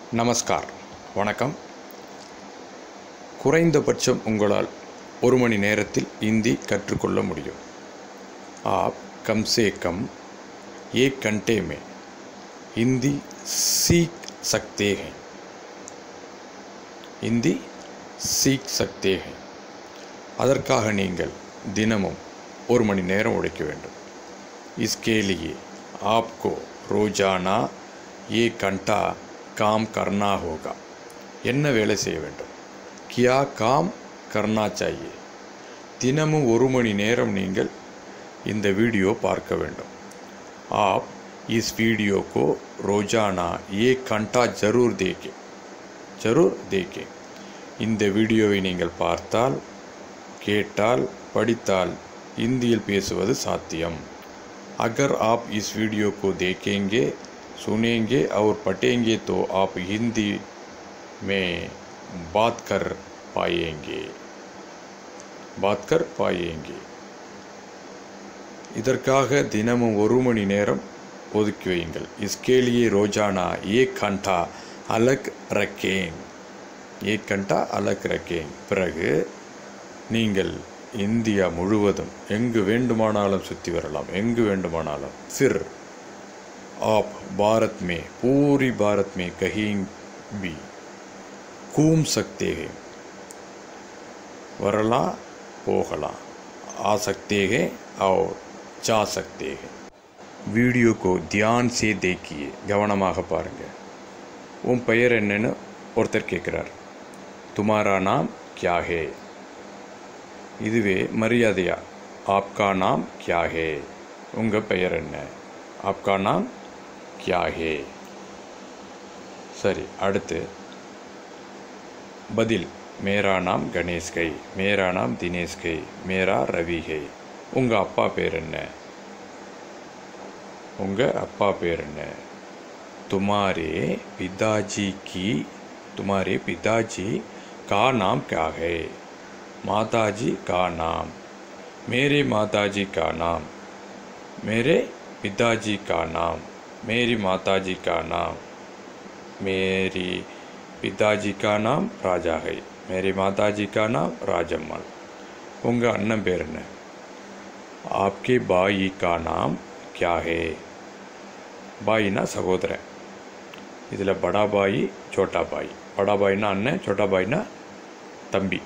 நமஸ்கார் வணக்கம் குறைந்தபட்சம் உங்களால் ஒரு மணி நேரத்தில் இந்தி கற்றுக்கொள்ள முடியும் आप कम से कम एक घंटे में हिंदी सीख सकते हैं हिंदी सीख सकते हैं அதற்காக நீங்கள் தினமும் ஒரு மணி நேரம் உழைக்க வேண்டும் इसके लिए आपको रोजाना एक घंटा काम करना होगा என்ன வேலை செய்ய வேண்டும் கியா காம் கர்னா சாயே தினமும் ஒரு மணி நேரம் நீங்கள் இந்த வீடியோ பார்க்க வேண்டும் आप इस वीडियो को रोजाना एक घंटा जरूर देखें जरूर देखें இந்த வீடியோவை நீங்கள் பார்த்தால் கேட்டால் படித்தால் இந்தியில் பேசுவது சாத்தியம் अगर आप इस वीडियो को देखेंगे सुनेंगे और पढ़ेंगे तो आप हिंदी में बात कर पाएंगे बात कर पाएंगे இதற்காக தினமும் ஒரு மணி நேரம் ஒதுக்கி வையுங்கள் இஸ்கேலியே ரோஜானா ஏக் கண்டா அலக் ரக்கேன் ஏக் கண்டா அலக் ரக்கேன் பிறகு நீங்கள் இந்தியா முழுவதும் எங்கு வேண்டுமானாலும் சுற்றி வரலாம் எங்கு வேண்டுமானாலும் फिर आप भारत में पूरी भारत में कहीं भी घूम सकते हैं வரலாம் போகலாம் आ सकते हैं और जा सकते हैं வீடியோ கோ தியான் சே தேக்கியே கவனமாக பாருங்கள் உன் பெயர் என்னன்னு ஒருத்தர் கேட்குறார் துமாரா நாம் கியா ஹே இதுவே மரியாதையா ஆப்கா நாம் கியா ஹே உங்கள் பெயர் என்ன ஆப்கா நாம் கியா ஹே சரி அடுத்து பதில் மேரா நாம் கணேஷ் கை மேரா நாம் தினேஷ் கை மேரா ரவி கை உங்கள் அப்பா பேர் என்ன உங்கள் அப்பா பேர் என்ன तुम्हारे पिताजी की तुम्हारे पिताजी का नाम क्या है माताजी का नाम मेरे माताजी का नाम मेरे पिताजी का नाम मेरी माताजी का नाम मेरी पिताजी का नाम राजा है मेरी माताजी का नाम राजम्मल उनका अन्न பேர் என்ன आपके भाई का नाम क्या है பாயினா சகோதரன் இதில் படா பாய் சோட்டா பாய் படா பாய்னா அண்ணன் சோட்டா பாய்னா தம்பி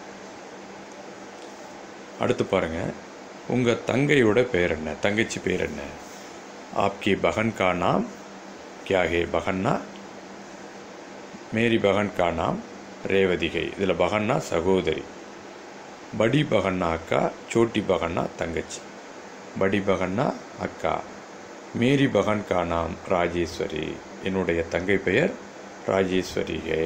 அடுத்து பாருங்க உங்கள் தங்கையோட பேர் என்ன தங்கச்சி பேர் என்ன ஆப்கி பகன் கா நாம் கியா ஹே பகன்னா மேரி பகன் கா நாம் ரேவதிகை இதில் பகன்னா சகோதரி படி பகன்னா அக்கா சோட்டி பகன்னா தங்கச்சி படி பகன்னா அக்கா மேரி பகன் கா நாம் ராஜேஸ்வரி என்னுடைய தங்கை பெயர் ராஜேஸ்வரி ஹே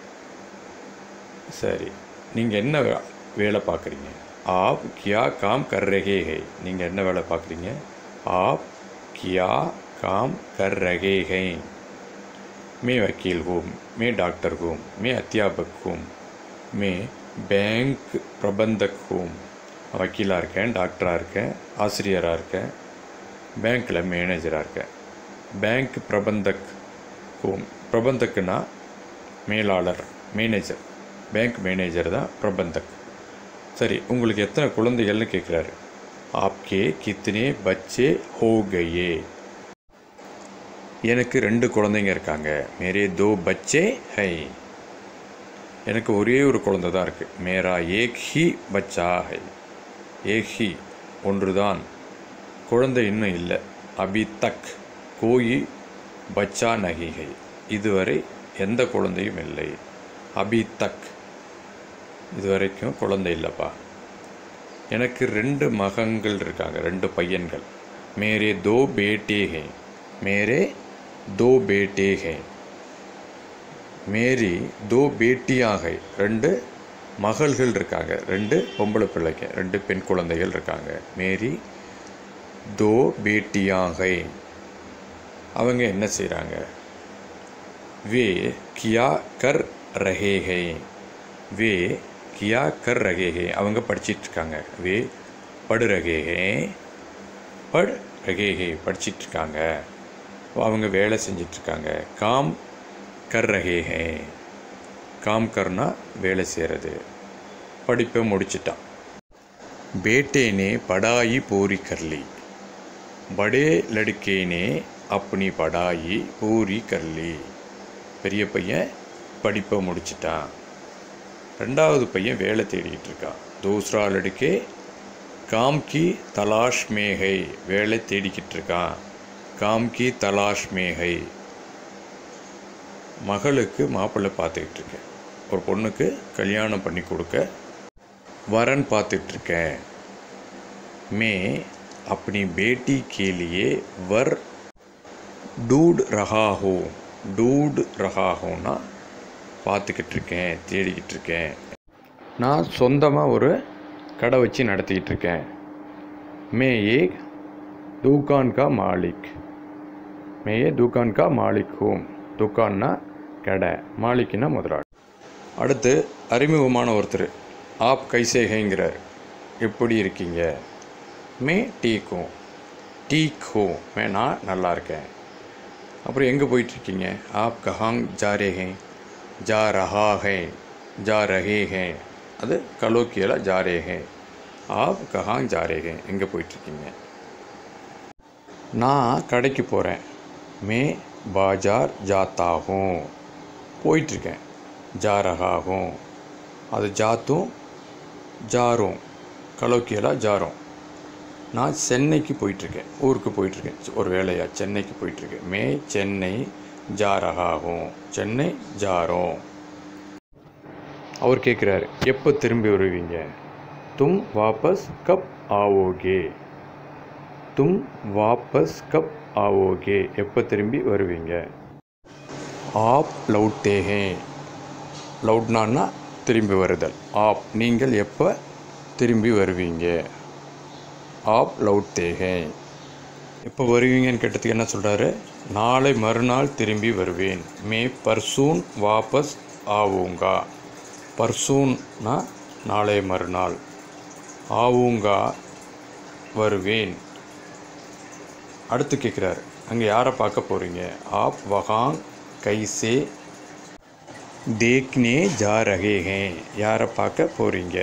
சரி நீங்கள் என்ன வே- வேலை பார்க்குறீங்க ஆப் கியா காம் கர் ரகே ஹே நீங்கள் என்ன வேலை பார்க்குறீங்க ஆப் கியா काम कर रहे हैं मैं वकील हूँ मैं डॉक्टर हूँ मैं अध्यापक हूँ मैं பேங்க் பிரபந்தக் ஹூம் வக்கீலாக இருக்கேன் டாக்டராக இருக்கேன் ஆசிரியராக இருக்கேன் பேங்க்கில் மேனேஜராக இருக்கேன் பேங்க் பிரபந்தக் ஹூம் பிரபந்தக்குனா மேலாளர் மேனேஜர் பேங்க் மேனேஜர் தான் பிரபந்தக் சரி உங்களுக்கு எத்தனை குழந்தைகள்னு கேட்குறாரு ஆப்கே கித்தனே பச்சே ஹோ கயே எனக்கு ரெண்டு குழந்தைங்க இருக்காங்க மேரே தோ பச்சே ஹை எனக்கு ஒரே ஒரு குழந்தை தான் இருக்குது மேரா ஏக் ஹி பச்சா ஹை ஏக் ஹி ஒன்று தான் குழந்தை இன்னும் இல்லை அபி தக் கோயி பச்சா நகி ஹை இதுவரை எந்த குழந்தையும் இல்லை அபி தக் இதுவரைக்கும் குழந்தை இல்லைப்பா எனக்கு ரெண்டு மகன்கள் இருக்காங்க ரெண்டு பையன்கள் மேரே தோ பேட்டே ஹே மேரே தோ பேட்டே ஹே மேரி தோ பேட்டியாக ரெண்டு மகள்கள் இருக்காங்க ரெண்டு பொம்பளை பிள்ளைங்க ரெண்டு பெண் குழந்தைகள் இருக்காங்க மேரி தோ பேட்டியாக அவங்க என்ன செய்கிறாங்க வே கியா கர் ரஹே ஹை வே கியா கர் ரஹே ஹை அவங்க படிச்சிட்டு இருக்காங்க வே படு ரஹே ஹை பட் ரஹே ஹை படிச்சிட்டு இருக்காங்க அவங்க வேலை செஞ்சிட்ருக்காங்க காம் கர் ரஹே ஹே காம் கர்னா வேலை செய்கிறது படிப்பை முடிச்சிட்டான் बेटे ने पढ़ाई पूरी कर ली बड़े लड़के ने अपनी पढ़ाई पूरी कर ली பெரிய பையன் படிப்பை முடிச்சிட்டான் ரெண்டாவது பையன் வேலை தேடிக்கிட்டு இருக்கான் தூசரா லடுக்கே காம் கி தலாஷ் மேகை வேலை தேடிக்கிட்டு இருக்கான் காம் கி தலாஷ் மேகை மகளுக்கு மாப்பிள்ளை பார்த்துக்கிட்டு இருக்கேன் ஒரு பொண்ணுக்கு கல்யாணம் பண்ணி கொடுக்க வரன் பார்த்துட்ருக்கேன் மே अपनी बेटी के लिए वर ढूंढ रहा हूँ ढूंढ रहा हूँனா பார்த்துக்கிட்டு இருக்கேன் தேடிக்கிட்டு இருக்கேன் நான் சொந்தமாக ஒரு கடை வச்சு நடத்திக்கிட்டு இருக்கேன் மே ஏ தூக்கான் கா மாலிக் மே ஏ தூக்கான் கா மாலிக் ஹூம் துக்கான்னா கடை மாலிக்னா முதலாளி அடுத்து அறிமுகமான ஒருத்தர் ஆப் கைசேகைங்கிறார் எப்படி இருக்கீங்க மே டீக் ஹூ டீக் ஹூ மே நான் நல்லா இருக்கேன் அப்புறம் எங்கே போயிட்டுருக்கீங்க ஆப் கஹாங் ஜா ரே ஹே ஜா ரஹா ஹே ஜா ரஹே ஹே அது கலோக்கியில் ஜா ரே ஹே ஆப் கஹாங் ஜா ரே ஹே எங்கே போயிட்டுருக்கீங்க நான் கடைக்கு போகிறேன் மே பாஜார் ஜாத்தா ஹூம் போயிட்டுருக்கேன் ஜா ரஹா ஹூம் அது ஜாத்தும் ஜாரும் கலோக்கியலாக ஜாரும் நான் சென்னைக்கு போயிட்டுருக்கேன் ஊருக்கு போயிட்டுருக்கேன் ஒரு வேலையாக சென்னைக்கு போயிட்டுருக்கேன் மே சென்னை ஜாரகாகும் சென்னை ஜாரோம் அவர் கேட்குறாரு எப்போ திரும்பி வருவீங்க தும் வாபஸ் கப் ஆவோகே தும் வாபஸ் கப் ஆவோகே எப்போ திரும்பி வருவீங்க ஆப் லவுட்டே ஹே லவுட்னான்னா திரும்பி வருதல் ஆப் நீங்கள் எப்போ திரும்பி வருவீங்க ஆப் லவுட்டே ஹே எப்போ வருவீங்கன்னு கேட்டதுக்கு என்ன சொல்கிறாரு நாளை மறுநாள் திரும்பி வருவேன் மே பர்சூன் வாபஸ் ஆவுங்கா பர்சூன்னா நாளை மறுநாள் ஆவுங்கா வருவேன் அடுத்து கேட்குறாரு அங்கே யாரை பார்க்க போகிறீங்க ஆப் வகாங் கைசே தேக்னே ஜா ரகே ஹே யாரை பார்க்க போகிறீங்க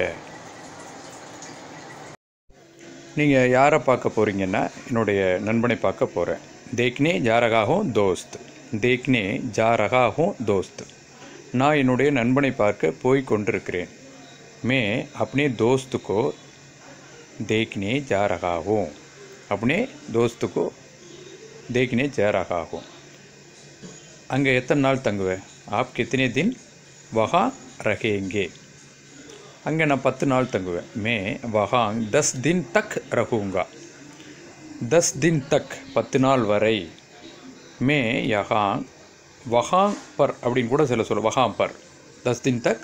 நீங்கள் யாரை பார்க்க போகிறீங்கன்னா என்னுடைய நண்பனை பார்க்க போகிறேன் தேக்னே ஜாரகாகும் தோஸ்த் தேக்னே ஜாரகாகும் தோஸ்த் நான் என்னுடைய நண்பனை பார்க்க போய் கொண்டிருக்கிறேன் மே अपने दोस्त को देखने जा रहा हूँ अपने दोस्त को देखने जा रहा हूँ அங்கே எத்தனை நாள் தங்குவேன் ஆப் கித்தனை தின் வஹா ரகேங்கே அங்கே நான் பத்து நாள் தங்குவேன் மே வஹாங் தஸ் தின் தக் ரகுங்கா தஸ் தின் தக் பத்து நாள் வரை மே யஹாங் வஹாங் பர் அப்படின்னு கூட சில சொல்ல வஹாம் பர் दस दिन तक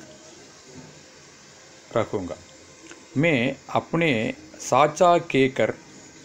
रखूँगा मैं अपने साचा के कर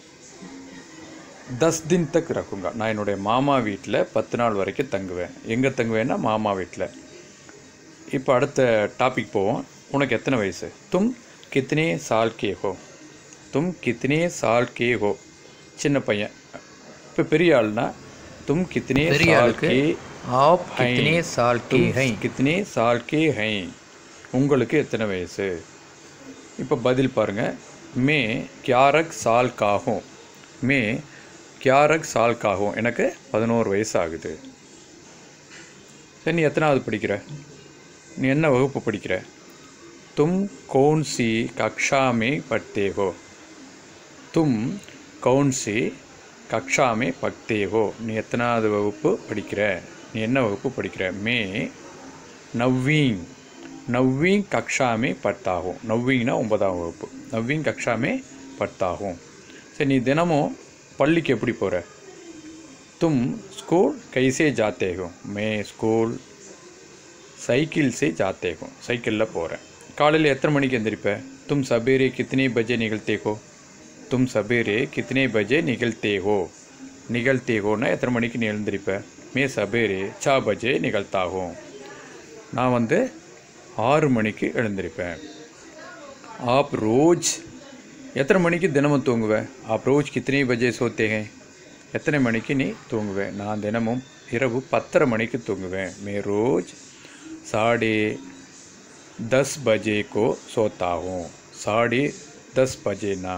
தஸ் தின் தக் ரக்குங்க நான் என்னுடைய மாமா வீட்டில் பத்து நாள் வரைக்கும் தங்குவேன் எங்கே தங்குவேன்னா மாமா வீட்டில் இப்போ அடுத்த டாபிக் போவோம் உனக்கு எத்தனை வயசு தும் கித்தனே சால் கே ஹோ தும் கித்தனே சால் கே ஹோ சின்ன பையன் இப்போ பெரிய ஆள்னா தும் கித்தனே பெரிய சால் ஆளுக்கு கே आप हैं? कितने साल के तुम हैं कितने साल के हैं உங்களுக்கு எத்தனை வயசு இப்போ பதில் பாருங்க மே கியாரக் சால் காகும் மே கியாரக் சால் காகும் எனக்கு பதினோரு வயசு ஆகுது சரி நீ எத்தனாவது படிக்கிற நீ என்ன வகுப்பு படிக்கிற தும் கौन सी कक्षा में पढ़ते हो तुम कौन सी कक्षा में पढ़ते हो நீ எத்தனாவது வகுப்பு படிக்கிற நீ என்ன வகுப்பு படிக்கிற மே நவ்வீங் நவ்வீங் கக்ஷாமே பட்டாகும் நவ்வீங்னா ஒன்பதாம் வகுப்பு நவ்வீங் கக்ஷாமே பட்டாகும் சரி நீ தினமும் பள்ளிக்கு எப்படி போகிற தும் ஸ்கூல் கைசே ஜாத்தே ஹோ மே ஸ்கூல் சைக்கிள் சே ஜாத்தே ஹோ சைக்கிளில் போகிறேன் காலையில் எத்தனை மணிக்கு எந்திரிப்ப தும் சபேரே கித்தனை பஜே நிகழ்த்தே ஹோ தும் சபேரே கித்தனை பஜே நிகழ்த்தே ஹோ நிகழ்த்தே ஹோன்னா எத்தனை மணிக்கு நீ எழுந்திருப்ப மே சபேரே சா பஜே நிகழ்த்தாகும் நான் வந்து ஆறு மணிக்கு எழுந்திருப்பேன் ஆப் ரோஜ் எத்தனை மணிக்கு தினமும் தூங்குவேன் ஆப் ரோஜ் கித்தனை பஜே சோத்தே ஹே எத்தனை மணிக்கு நீ தூங்குவேன் நான் தினமும் இரவு பத்தரை மணிக்கு தூங்குவேன் மே ரோஜ் சாடே दस बजे को सोता हूँ साढ़े दस बजे ना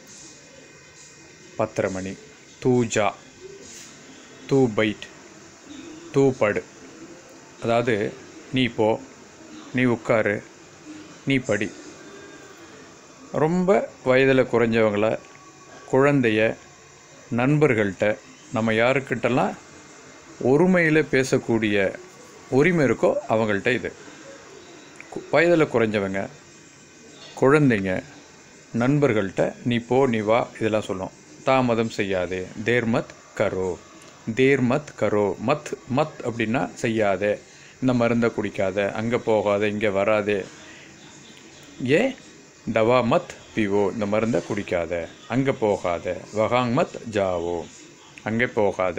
பத்தரை மணி தூ ஜா தூ பைட் தூ படு அதாவது நீ போ நீ உட்காரு நீ படி ரொம்ப வயதில் குறைஞ்சவங்கள குழந்தைய நண்பர்கள்ட்ட நம்ம யாருக்கிட்டலாம் ஒருமையில் பேசக்கூடிய உரிமை இருக்கோ அவங்கள்ட்ட இது கு- வயதில் குறைஞ்சவங்க குழந்தைங்க நண்பர்கள்ட்ட நீ போ நீ வா இதெல்லாம் சொல்லும் தாமதம் செய்யாதே தேர் மத் கரோ தேர் மத் கரோ மத் மத் அப்படின்னா செய்யாதே இந்த மருந்தை குடிக்காத அங்கே போகாத இங்கே வராதே ஏ தவா மத் பிவோ இந்த மருந்தை குடிக்காத அங்கே போகாத வகாங் மத் ஜாவோ அங்கே போகாத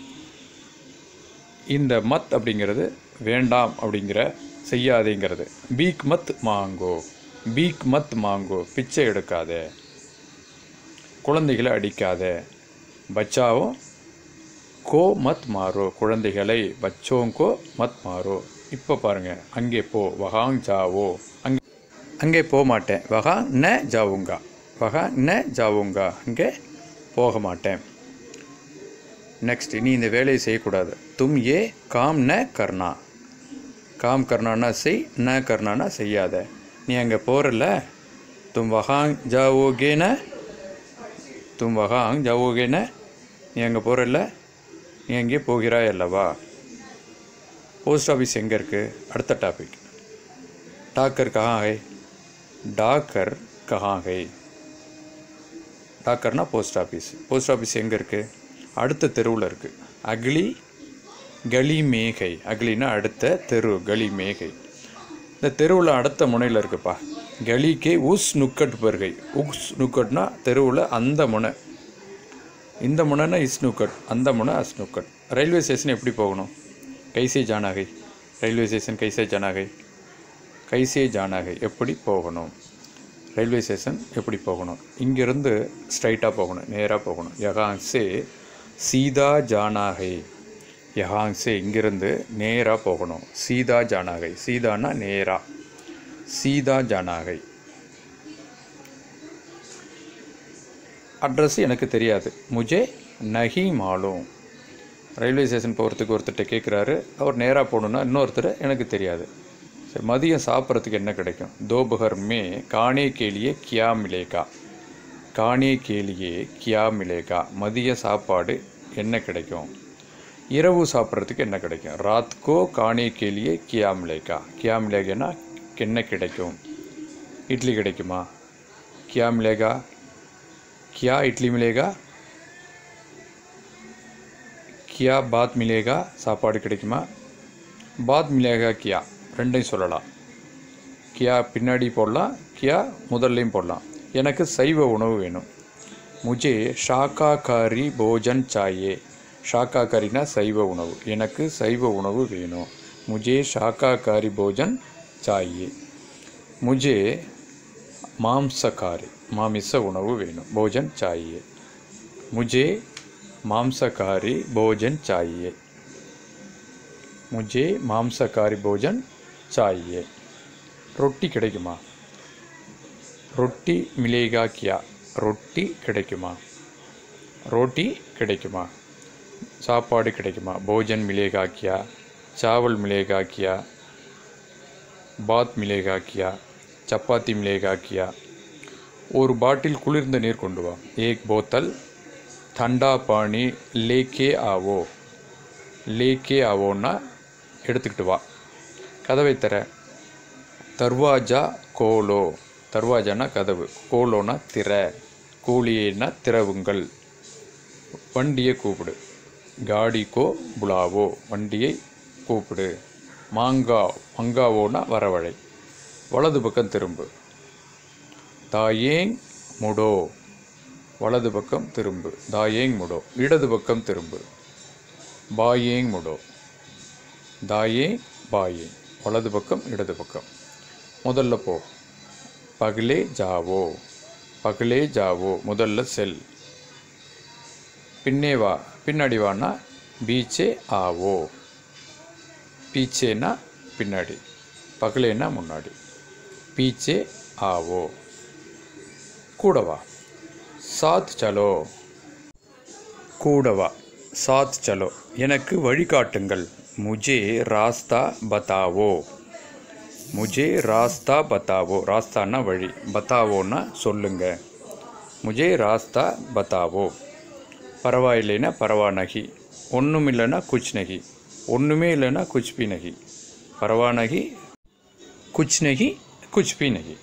இந்த மத் அப்படிங்கிறது வேண்டாம் அப்படிங்கிற செய்யாதேங்கிறது பீக் மத் மாங்கோ பீக் மத் மாங்கோ பிச்சை எடுக்காத குழந்தைகளை அடிக்காத பச்சாவும் கோ மத் மாறோ குழந்தைகளை பச்சோங்கோ மத் மாறோ இப்போ பாருங்க அங்கே போ வகாங் ஜாவோ அங்கே அங்கே போக மாட்டேன் வகா ந ஜாவுங்கா வகா ந ஜாவுங்கா அங்கே போக மாட்டேன் நெக்ஸ்ட் நீ இந்த வேலையை செய்யக்கூடாது தும் ஏ காம் ந கர்னா காம் கர்னானா செய் ந கர்னானா செய்யாத நீ அங்கே போகிறல்ல தும் வகாங் ஜாவோகேன தும் வகாங் ஜாவோகேன நீ அங்கே போகிறல்ல நீ அங்கே போகிறாய் அல்லவா போஸ்ட் ஆஃபீஸ் எங்கே இருக்குது அடுத்த டாபிக் டாக்கர் கहाँ है டாக்கர் கहाँ है டாக்கர்னா போஸ்ட் ஆஃபீஸ் போஸ்ட் ஆஃபீஸ் எங்கே இருக்குது அடுத்த தெருவில் இருக்குது அக்லி கலி மேகை அக்லினா அடுத்த தெரு கலி மேகை இந்த தெருவில் அடுத்த முனையில் இருக்குப்பா கலிக்கே உஸ் நுக்கட் பருகை உஸ் நுக்கட்னா தெருவில் அந்த முனை இந்த முனைனா இஸ் நுக்கட் அந்த முனை அஸ் நுக்கட் ரயில்வே ஸ்டேஷன் எப்படி போகணும் கைசே ஜானாகை ரயில்வே ஸ்டேஷன் கைசே ஜானாகை கைசே ஜானாகை எப்படி போகணும் ரயில்வே ஸ்டேஷன் எப்படி போகணும் இங்கேருந்து ஸ்ட்ரைட்டாக போகணும் நேராக போகணும் யகாங் சே சீதா ஜானாகை யகாங் சே இங்கிருந்து நேராக போகணும் சீதா ஜானாகை சீதானா நேரா சீதா ஜானாகை அட்ரஸ் எனக்கு தெரியாது முஜே நஹி மாலும் ரயில்வே ஸ்டேஷன் போகிறதுக்கு ஒருத்தர்கிட்ட கேட்குறாரு அவர் நேராக போகணுன்னா இன்னொருத்தர் எனக்கு தெரியாது சரி மதியம் சாப்பிட்றதுக்கு என்ன கிடைக்கும் தோபகர் மே காணே கேலியே கியா மிலேகா காணே கேலியே கியா மிலேகா மதிய சாப்பாடு என்ன கிடைக்கும் இரவு சாப்பிட்றதுக்கு என்ன கிடைக்கும் ராத்கோ காணே கேலியே கியா மிலேகா கியா மிலேகனா என்ன கிடைக்கும் இட்லி கிடைக்குமா கியா மிலேகா கியா இட்லி மிலேகா கியா பாத் மிலேகா சாப்பாடு கிடைக்குமா பாத் மிலேகா கியா ரெண்டையும் சொல்லலாம் கியா பின்னாடி போடலாம் கியா முதல்லையும் போடலாம் எனக்கு சைவ உணவு வேணும் முஜே ஷாக்காகாரி போஜன் சாயே ஷாக்காகாரினா சைவ உணவு எனக்கு சைவ உணவு வேணும் முஜே ஷாக்காகாரி போஜன் சாயே முஜே மாம்சகாரி மாமிச உணவு வேணும் போஜன் சாயே முஜே மாம்சகாரி போஜன் சாயே முஜே மாம்சகாரி போஜன் சாயே ரொட்டி கிடைக்குமா ரொட்டி மிலேகா கியா ரொட்டி கிடைக்குமா ரோட்டி கிடைக்குமா சாப்பாடு கிடைக்குமா போஜன் மிலேகா கியா சாவல் மிலேகா கியா பாத் மிலேகா கியா சப்பாத்தி மிலேகா கியா ஒரு பாட்டில் குளிர்ந்த நீர் கொண்டு வா ஏக் போத்தல் தண்டா பாணி லேக்கே ஆவோ லேக்கே ஆவோன்னா எடுத்துக்கிட்டு வா கதவை தர தர்வாஜா கோலோ தர்வாஜானா கதவு கோலோனா திற கூலியேனா திறவுங்கள் வண்டியை கூப்பிடு காடிக்கோ புலாவோ வண்டியை கூப்பிடு மாங்கா மங்காவோனா வரவழை வலது பக்கம் திரும்பு தாயேங் முடோ வலது பக்கம் திரும்பு தாயேங் முடோ இடது பக்கம் திரும்பு பாயேங் முடோ தாயே பாயே வலது பக்கம் இடது பக்கம் முதல்ல போ பகலே ஜாவோ பகலே ஜாவோ முதல்ல செல் பின்னே வா பின்னாடி வான்னா பீச்சே ஆவோ பீச்சேனா பின்னாடி பகலேனா முன்னாடி பீச்சே ஆவோ கூடவா சாத் சலோ கூடவா சாத் சலோ எனக்கு வழிகாட்டுங்கள் முஜே ராஸ்தா பத்தாவோ முஜே ராஸ்தா பத்தாவோ ராஸ்தானா வழி பத்தாவோன்னா சொல்லுங்க முஜே ராஸ்தா பத்தாவோ பரவாயில்லைன்னா பரவா நகி ஒன்றும் இல்லைன்னா குச் நகி ஒன்றுமே இல்லைன்னா குச் பி நகி பரவா நகி குச் நகி குச் பி நகி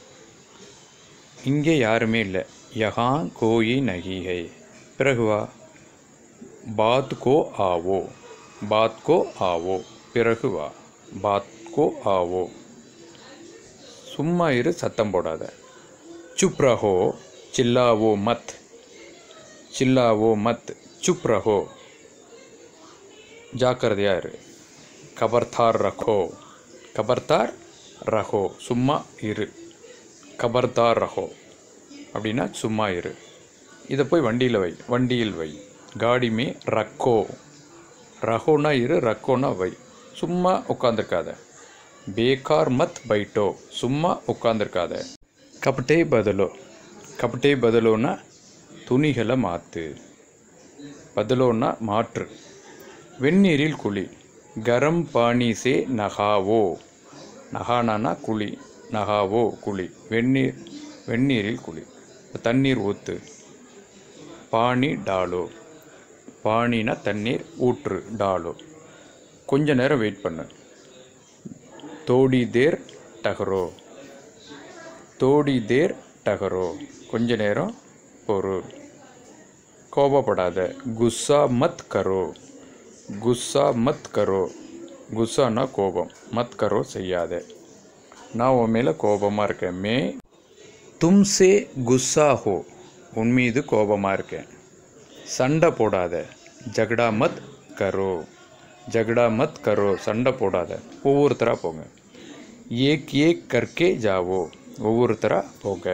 இங்கே யாருமே இல்லை யஹா கோயி நகி ஹை பிறகு வா பாத் கோ ஆவோ பாத் கோ ஆவோ பிறகு வா பாத் கோ ஆவோ சும்மா இரு சத்தம் போடாத சுப் ரஹோ சில்லாவோ மத் சில்லாவோ மத் சுப் ரஹோ ஜாக்கிரதையா இரு கபர்தார் ரஹோ கபர்தார் ரஹோ சும்மா இரு கபர்தார் ரஹோ அப்படின்னா சும்மா இரு இதை போய் வண்டியில் வை வண்டியில் வை காடி மே ரக்கோ ரஹோனா இரு ரக்கோனா வை சும்மா உட்காந்துருக்காத பேகார் மத் பைட்டோ சும்மா உட்காந்துருக்காத கபட்டே பதலோ கபட்டே பதலோன்னா துணிகளை மாற்று பதலோன்னா மாற்று வெந்நீரில் குளி கரம் பானி சே நகாவோ நகானானா குளி நகாவோ குளி வெந்நீர் வெந்நீரில் குளி தண்ணீர் ஊற்று பானி டாலோ பானினா தண்ணீர் ஊற்று டாலோ கொஞ்ச நேரம் வெயிட் பண்ணு தோடி தேர் டகரோ தோடி தேர் டகரோ கொஞ்ச நேரம் பொறு கோபப்படாத குஸ்ஸா மத் கரோ குஸ்ஸா மத் கரோ குஸ்ஸானா கோபம் மத் கரோ செய்யாத நான் உன் மேலே கோபமாக இருக்கேன் மே தும்சே குஸ்ஸா ஹோ உன் மீது கோபமாக இருக்கேன் சண்டை போடாத ஜகடா மத் கரோ ஜகடா மத் கரோ சண்டை போடாத ஒவ்வொருத்தராக போங்க ஏக் ஏக் கற்கே ஜாவோ ஒவ்வொருத்தராக போங்க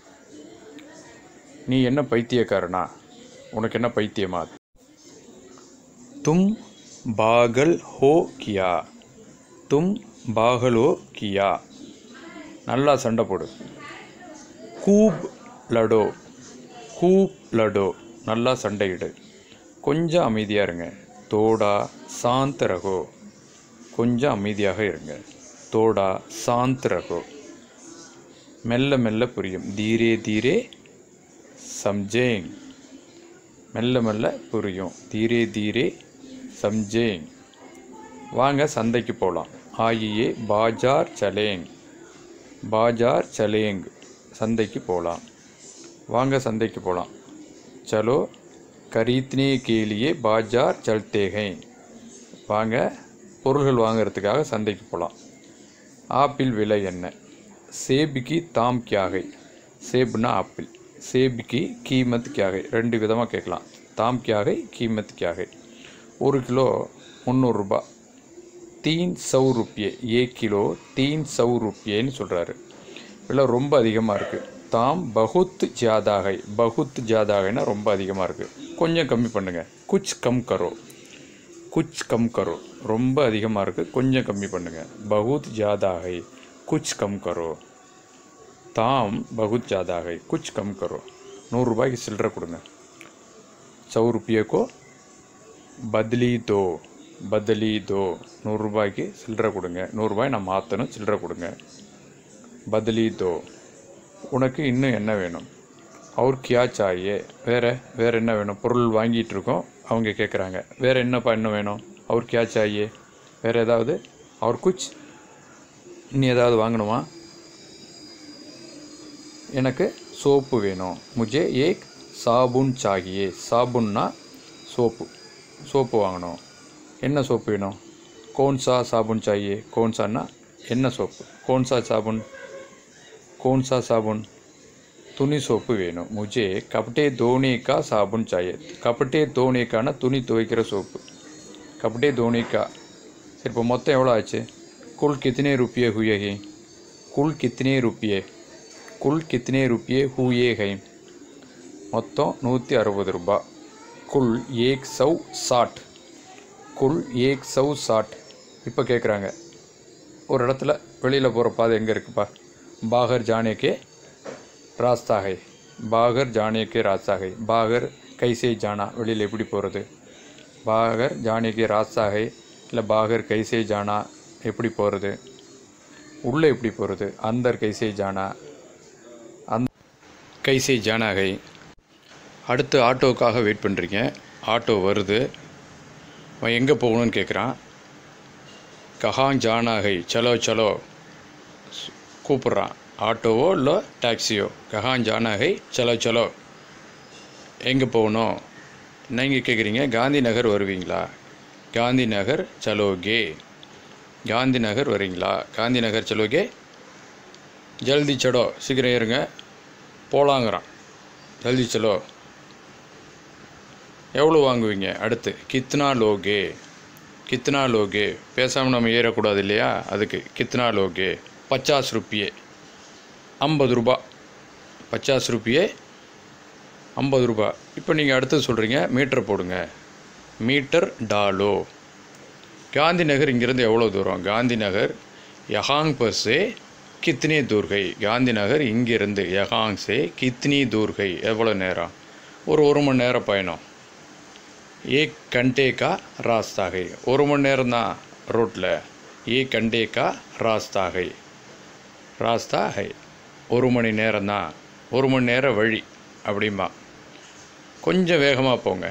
நீ என்ன பைத்தியக்காரனா உனக்கு என்ன பைத்தியமா தும் பாகல் ஹோ கியா தும் பாகல் ஹோ கியா நல்லா சண்டை போடு கூப் லடோ கூப் லடோ நல்லா சண்டையிடு கொஞ்சம் அமைதியாக இருங்க தோடா சாந்த ரகோ கொஞ்சம் அமைதியாக இருங்க தோடா சாந்த ரகோ மெல்ல மெல்ல புரியும் தீரே தீரே சம்ஜேங் மெல்ல மெல்ல புரியும் தீரே தீரே சம்ஜேங் வாங்க சந்தைக்கு போகலாம் ஆயியே பாஜார் சலேங் பாஜார் சலேங் சந்தைக்கு போகலாம் வாங்க சந்தைக்கு போகலாம் சலோ கரீத்னே கேலியே பாஜார் சல்தே ஹை வாங்க பொருள்கள் வாங்குறதுக்காக சந்தைக்கு போகலாம் ஆப்பிள் விலை என்ன சேபிக்கு தாம் கியாகை சேப்னா ஆப்பிள் சேபிக்கு கீமத் கியாகை ரெண்டு விதமாக கேட்கலாம் தாம் கியாகை கீமத் கியாகை ஒரு கிலோ முந்நூறுரூபா தீன் சௌ ருப்பியே ஏ கிலோ தீன் சௌ ருப்பியேன்னு சொல்கிறாரு விலை ரொம்ப அதிகமாக இருக்குது தாம் பகுத் ஜாதாகை பகுத் ஜாதாகைனா ரொம்ப அதிகமாக இருக்குது கொஞ்சம் கம்மி பண்ணுங்கள் குச் கம் கரோ குச் கம் கரோ ரொம்ப அதிகமாக இருக்குது கொஞ்சம் கம்மி பண்ணுங்கள் பகுத் ஜாதாகை குச் கம் கரோ தாம் பகுத் ஜாதாகை குச் கம் கரோ நூறுரூபாய்க்கு சில்லறை கொடுங்க சௌ ருப்பியக்கோ பத்லி தோ பத்லி தோ நூறுரூபாய்க்கு சில்லறை கொடுங்க நூறுரூபாய் நான் மாற்றணும் சில்லறை கொடுங்க பத்லி தோ உனக்கு இன்னும் என்ன வேணும் அவர் கியா சாயே வேறு வேறு என்ன வேணும் பொருள் வாங்கிட்டு இருக்கோம் அவங்க கேட்குறாங்க வேறு என்னப்பா இன்னும் வேணும் அவர் கியா சாயே வேறு ஏதாவது அவர் குச் இன்னும் ஏதாவது வாங்கணுமா எனக்கு சோப்பு வேணும் முஜே ஏக் சாபுன் சாகியே சாபுன்னா சோப்பு சோப்பு வாங்கணும் என்ன சோப்பு வேணும் கோன்சா சாபுன் சாகியே கோன்சான்னா என்ன சோப்பு கோன்சா சாபுன் கோன்சா சாபுன் துணி சோப்பு வேணும் முஜே கபட்டே தோனிக்கா சாபுன் சாயே கபட்டே தோனிக்கான துணி துவைக்கிற சோப்பு கபட்டே தோனிக்கா சரி இப்போ மொத்தம் எவ்வளோ ஆச்சு குல் கித்தனே ருப்பியே ஹுயே ஹி குல் கித்தனே ருப்பியே குல் கித்தனே ருப்பியே ஹூயே ஹை மொத்தம் நூற்றி அறுபது ரூபாய் குல் ஏக் சௌ சாட் குல் ஏக் சௌ சாட் இப்போ கேட்குறாங்க ஒரு இடத்துல வெளியில் போகிற பாதை எங்கே இருக்குப்பா பாகர் ஜானேக்கே ராஸ்தாகை பாகர் ஜானேக்கே ராஸ்தாகை பாகர் கைசே ஜானா வெளியில் எப்படி போகிறது பாகர் ஜானேக்கே ராஸ்தாகை இல்லை பாகர் கைசே ஜானா எப்படி போகிறது உள்ளே எப்படி போகிறது அந்தர் கைசே ஜானா அந் கைசே ஜானாகை அடுத்து ஆட்டோவுக்காக வெயிட் பண்ணுறீங்க ஆட்டோ வருது அவன் எங்கே போகணும்னு கேட்குறான் கஹாங் ஜானாகை சலோ சலோ ஸ்- கூப்பிட்றான் ஆட்டோவோ இல்லை டாக்ஸியோ கஹாங் ஜானாகை சலோ சலோ எங்கே போகணும் நீங்கள் கேட்குறீங்க காந்தி நகர் வருவீங்களா காந்தி நகர் சலோகே காந்தி நகர் வரீங்களா காந்தி நகர் சலோகே ஜல்தி சடோ சீக்கிரம் ஏறுங்க போலாங்கிறான் ஜல்தி சலோ எவ்வளோ வாங்குவீங்க அடுத்து கித்னா லோகே கித்னா லோகே பேசாமல் நம்ம ஏறக்கூடாது இல்லையா அதுக்கு கித்னா லோகே பச்சாஸ் ருப்பியே ஐம்பது ரூபா பச்சாஸ் ருப்பியே ஐம்பது ரூபா இப்போ நீங்கள் அடுத்து சொல்கிறீங்க மீட்டர் போடுங்க மீட்டர் டாலோ காந்தி நகர் இங்கேருந்து எவ்வளோ தூரம் காந்தி நகர் யஹாங் பஸ்ஸே கித்னி தூர்கை காந்தி நகர் இங்கேருந்து யஹாங் சே கித்னி தூர்கை எவ்வளோ நேரம் ஒரு ஒரு மணி நேரம் பயணம் ஏக் கண்டே கா ராஸ்தா है ஒரு மணி நேரம் தான் ரோட்டில் ஏ கண்டே கா ராஸ்தா है ராஸ்தா है ஒரு மணி நேரம் தான் ஒரு மணி நேரம் வழி அப்படிம்பா கொஞ்சம் வேகமாக போங்க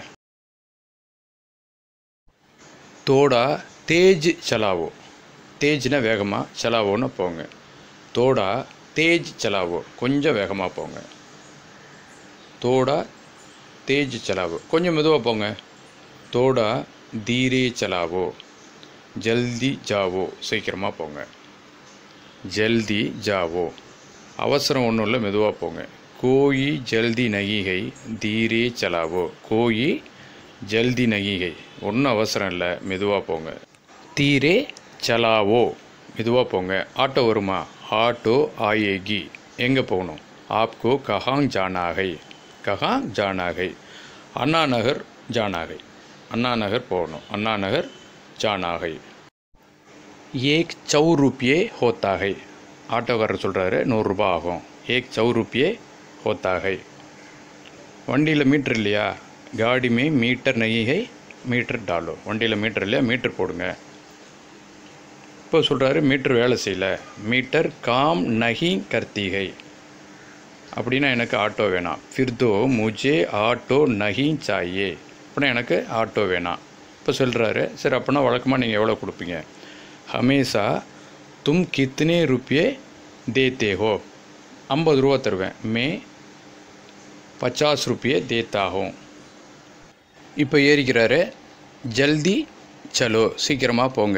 தோடா தேஜ் சலாவோ தேஜ்னா வேகமாக சலாவோன்னு போங்க தோடா தேஜ் சலாவோ கொஞ்சம் வேகமாக போங்க தோடா தேஜ் சலாவோ கொஞ்சம் மெதுவாக போங்க தோடா தீரே சலாவோ ஜல்தி ஜாவோ சீக்கிரமாக போங்க ஜல்தி ஜாவோ அவசரம் ஒன்றும் இல்லை மெதுவாக போங்க கோயி ஜல்தி நகிகை தீரே சலாவோ கோயி ஜல்தி நகிகை ஒன்றும் அவசரம் இல்லை மெதுவாக போங்க தீரே சலாவோ மெதுவாக போங்க ஆட்டோ வருமா ஆட்டோ ஆயேகி எங்கே போகணும் ஆப்கோ கஹாங் ஜானாகை கஹாங் ஜானாகை அண்ணா நகர் ஜானாகை அண்ணா நகர் போகணும் அண்ணா நகர் ஜானாகை ஏக் சௌ ரூபியே ஹோத்தாகை ஆட்டோக்காரர் சொல்கிறாரு நூறுரூபா ஆகும் ஏக் சௌ ரூபியே ஹோத்தாகை வண்டியில் மீட்டர் இல்லையா காடி மே மீட்டர் நகிகை மீட்டர் டாலோ வண்டியில் மீட்டர் இல்லையா மீட்டர் போடுங்க இப்போ சொல்கிறாரு மீட்டர் வேலை செய்யல மீட்டர் காம் நகி கர்த்திகை அப்படின்னா எனக்கு ஆட்டோ வேணாம் ஃபிர்தோ முஜே ஆட்டோ நகி சாயே அப்படின்னா எனக்கு ஆட்டோ வேணாம் இப்போ சொல்கிறாரு சரி அப்படின்னா வழக்கமாக நீங்கள் எவ்வளோ கொடுப்பீங்க ஹமேஷா தும் கித்தனே ருப்பியே தேத்தே ஹோ ஐம்பது ரூபா தருவேன் மே பச்சாஸ் ருப்பியே தேத்தாகும் இப்போ ஏறிக்கிறாரு ஜல்தி சலோ சீக்கிரமாக போங்க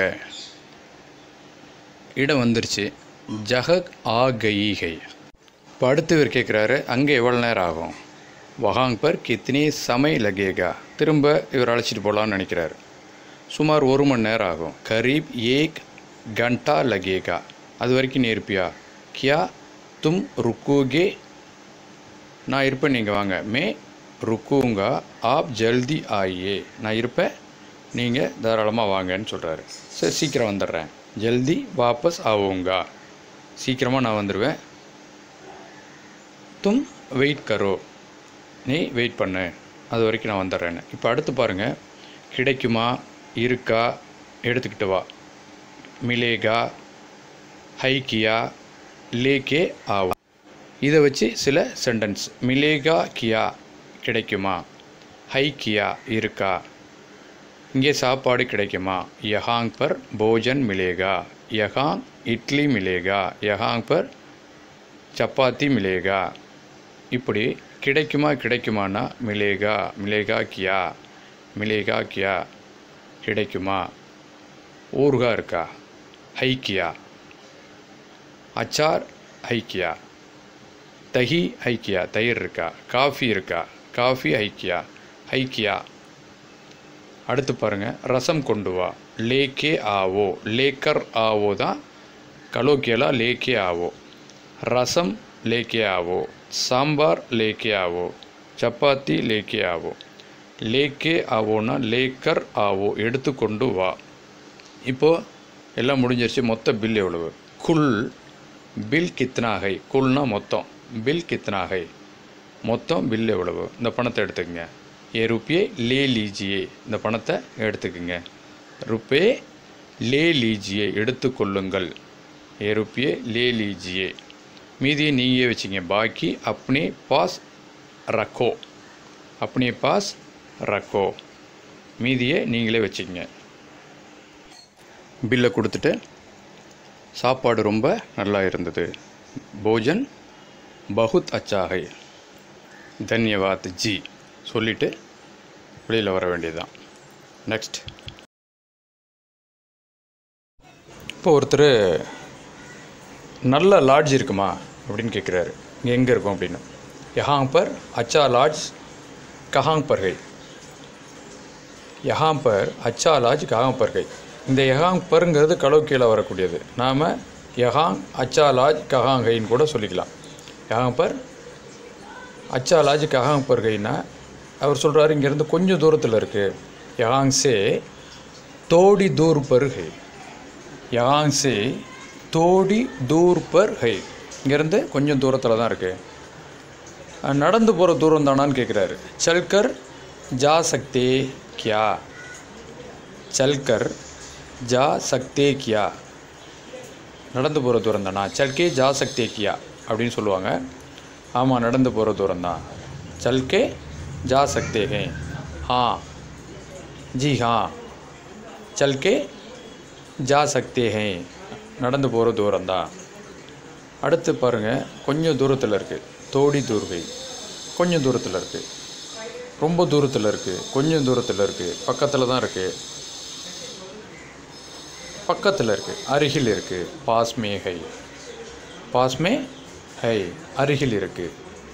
இடம் வந்துருச்சு ஜஹக் ஆ கயீகை இப்போ அடுத்தவர் கேட்குறாரு அங்கே எவ்வளோ நேரம் ஆகும் வஹாங் பர் கித்னி சமய் லகேகா திரும்ப இவர் அழைச்சிட்டு போகலான்னு நினைக்கிறாரு சுமார் ஒரு மணி நேரம் ஆகும் கரீப் ஏக் கண்டா லகேகா அது வரைக்கும் நீ இருப்பியா கியா தும் ருக்கோகே நான் இருப்பேன் நீங்கள் வாங்க மே ருக்குங்கா ஆப் ஜல்தி ஆயே நான் இருப்பேன் நீங்கள் தாராளமாக வாங்கன்னு சொல்கிறாரு சரி சீக்கிரம் வந்துடுறேன் ஜல்தி வாபஸ் ஆவுங்கா சீக்கிரமாக நான் வந்துடுவேன் தும் வெயிட் கரோ நீ வெயிட் பண்ணு அது வரைக்கும் நான் வந்துடுறேன்னு இப்போ அடுத்து பாருங்கள் கிடைக்குமா இருக்கா எடுத்துக்கிட்டு வா மிலேகா ஹைக்கியா லேக்கே ஆவா இதை வச்சு சில சென்டென்ஸ் மிலேகா கியா கிடைக்குமா ஹை கியா இருக்கா இங்கே சாப்பாடு கிடைக்குமா யஹாங் பர் போஜன் மிலேகா யஹாங் இட்லி மிலேகா யஹாங் பர் சப்பாத்தி மிலேகா இப்படி கிடைக்குமா கிடைக்குமானா மிலேகா மிலேகா கியா மிலேகா கியா கிடைக்குமா ஊறுகா இருக்கா ஹைக்கியா அச்சார் ஹைக்கியா தஹி ஐக்கியா தயிர் இருக்கா காஃபி இருக்கா காஃபி ஐக்கியா ஐக்கியா அடுத்து பாருங்கள் ரசம் கொண்டு வா லேக்கே ஆவோ லேக்கர் ஆவோ தான் கலோக்கியலா லேக்கே ஆவோ ரசம் லேக்கே ஆவோ சாம்பார் லேக்கே ஆவோ சப்பாத்தி லேக்கே ஆவோ லேக்கே ஆவோனா லேக்கர் ஆவோ எடுத்துக்கொண்டு வா இப்போது எல்லாம் முடிஞ்சிருச்சு மொத்த பில் எவ்வளவு குல் பில் கித்னாகை குல்னா மொத்தம் பில் கித்னாகை மொத்தம் பில் எவ்வளவு இந்த பணத்தை எடுத்துக்கங்க ஏ ருப்பியே லே லீஜியே இந்த பணத்தை எடுத்துக்கங்க ருப்பே லே லீஜியே எடுத்துக்கொள்ளுங்கள் ஏ ருப்பியே லே லீஜியே மீதியை நீயே வச்சுங்க பாக்கி அப்னே பாஸ் ரக்கோ அப்னே பாஸ் ரக்கோ மீதியை நீங்களே வச்சுக்கங்க பில்லை கொடுத்துட்டு சாப்பாடு ரொம்ப நல்லா இருந்தது போஜன் பகுத் அச்சாகை தன்யவாத் ஜி சொல்லிவிட்டு வெளியில் வர வேண்டியதுதான் நெக்ஸ்ட் இப்போ ஒருத்தர் நல்ல லாட்ஜ் இருக்குமா அப்படின்னு கேட்குறாரு இங்கே எங்கே இருக்கும் அப்படின்னு யஹாங் பர் அச்சா லாட்ஜ் கஹாங் பர் ஹை யஹாங் பர் அச்சா லாட்ஜ் கஹாங் பர் ஹை இந்த யஹாங் பருங்கிறது களவு கீழே வரக்கூடியது நாம் யஹாங் அச்சா லாஜ் கஹாங் ஹைன்னு கூட சொல்லிக்கலாம் யஹாங் பர் அச்சா லாஜ் கஹாங் பர் ஹைனா அவர் சொல்கிறாரு இங்கேருந்து கொஞ்சம் தூரத்தில் இருக்குது யஹாங் சே தோடி தூர் பர் ஹை யஹாங் சே தோடி தூர் பர் ஹை இங்கேருந்து கொஞ்சம் தூரத்தில் தான் இருக்குது நடந்து போகிற தூரம் தானான்னு கேட்குறாரு சல்கர் ஜா சக்தே கியா சல்கர் ஜா சக்தே கியா நடந்து போகிற தூரம் தானா சல்கே ஜா சக்தே கியா அப்படின்னு சொல்லுவாங்க ஆமாம் நடந்து போகிற தூரம் தான் சல்கே ஜா சக்தே ஹே ஹா ஜி ஹா சல்கே ஜா சக்தே ஹே நடந்து போகிற தூரம் தான் அடுத்து பாருங்கள் கொஞ்சம் தூரத்தில் இருக்குது தோடி தூர்கை கொஞ்சம் தூரத்தில் இருக்குது ரொம்ப தூரத்தில் இருக்குது கொஞ்சம் தூரத்தில் இருக்குது பக்கத்தில் தான் இருக்குது பக்கத்தில் இருக்குது அருகில் இருக்குது பாஸ்மே ஹை பாஸ்மே ஹை அருகில் இருக்குது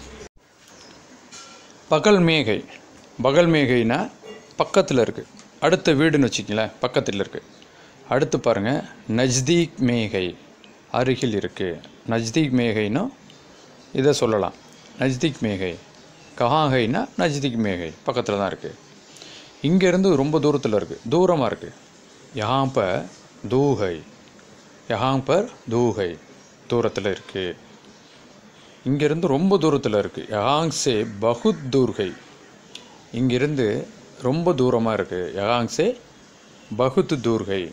பகல் மேகை பகல் மேகைனா பக்கத்தில் இருக்குது அடுத்த வீடுன்னு வச்சுக்கங்களேன் பக்கத்தில் இருக்குது அடுத்து பாருங்கள் நஜ்தீக் மேகை அருகில் இருக்குது நஜ்தீக் மேகைன்னா இதை சொல்லலாம் நஜ்தீக் மேகை கஹாங்கைனா நஜ்தீக் மேகை பக்கத்தில் தான் இருக்குது இங்கேருந்து ரொம்ப தூரத்தில் இருக்குது தூரமாக இருக்குது யஹாं पर தூஹை யஹாं पर தூஹை தூரத்தில் இருக்குது இங்கேருந்து ரொம்ப தூரத்தில் இருக்குது யஹாங் சே பகுத் தூர்கை இங்கிருந்து ரொம்ப தூரமாக இருக்குது யஹாங் சே பகுத் தூர்கை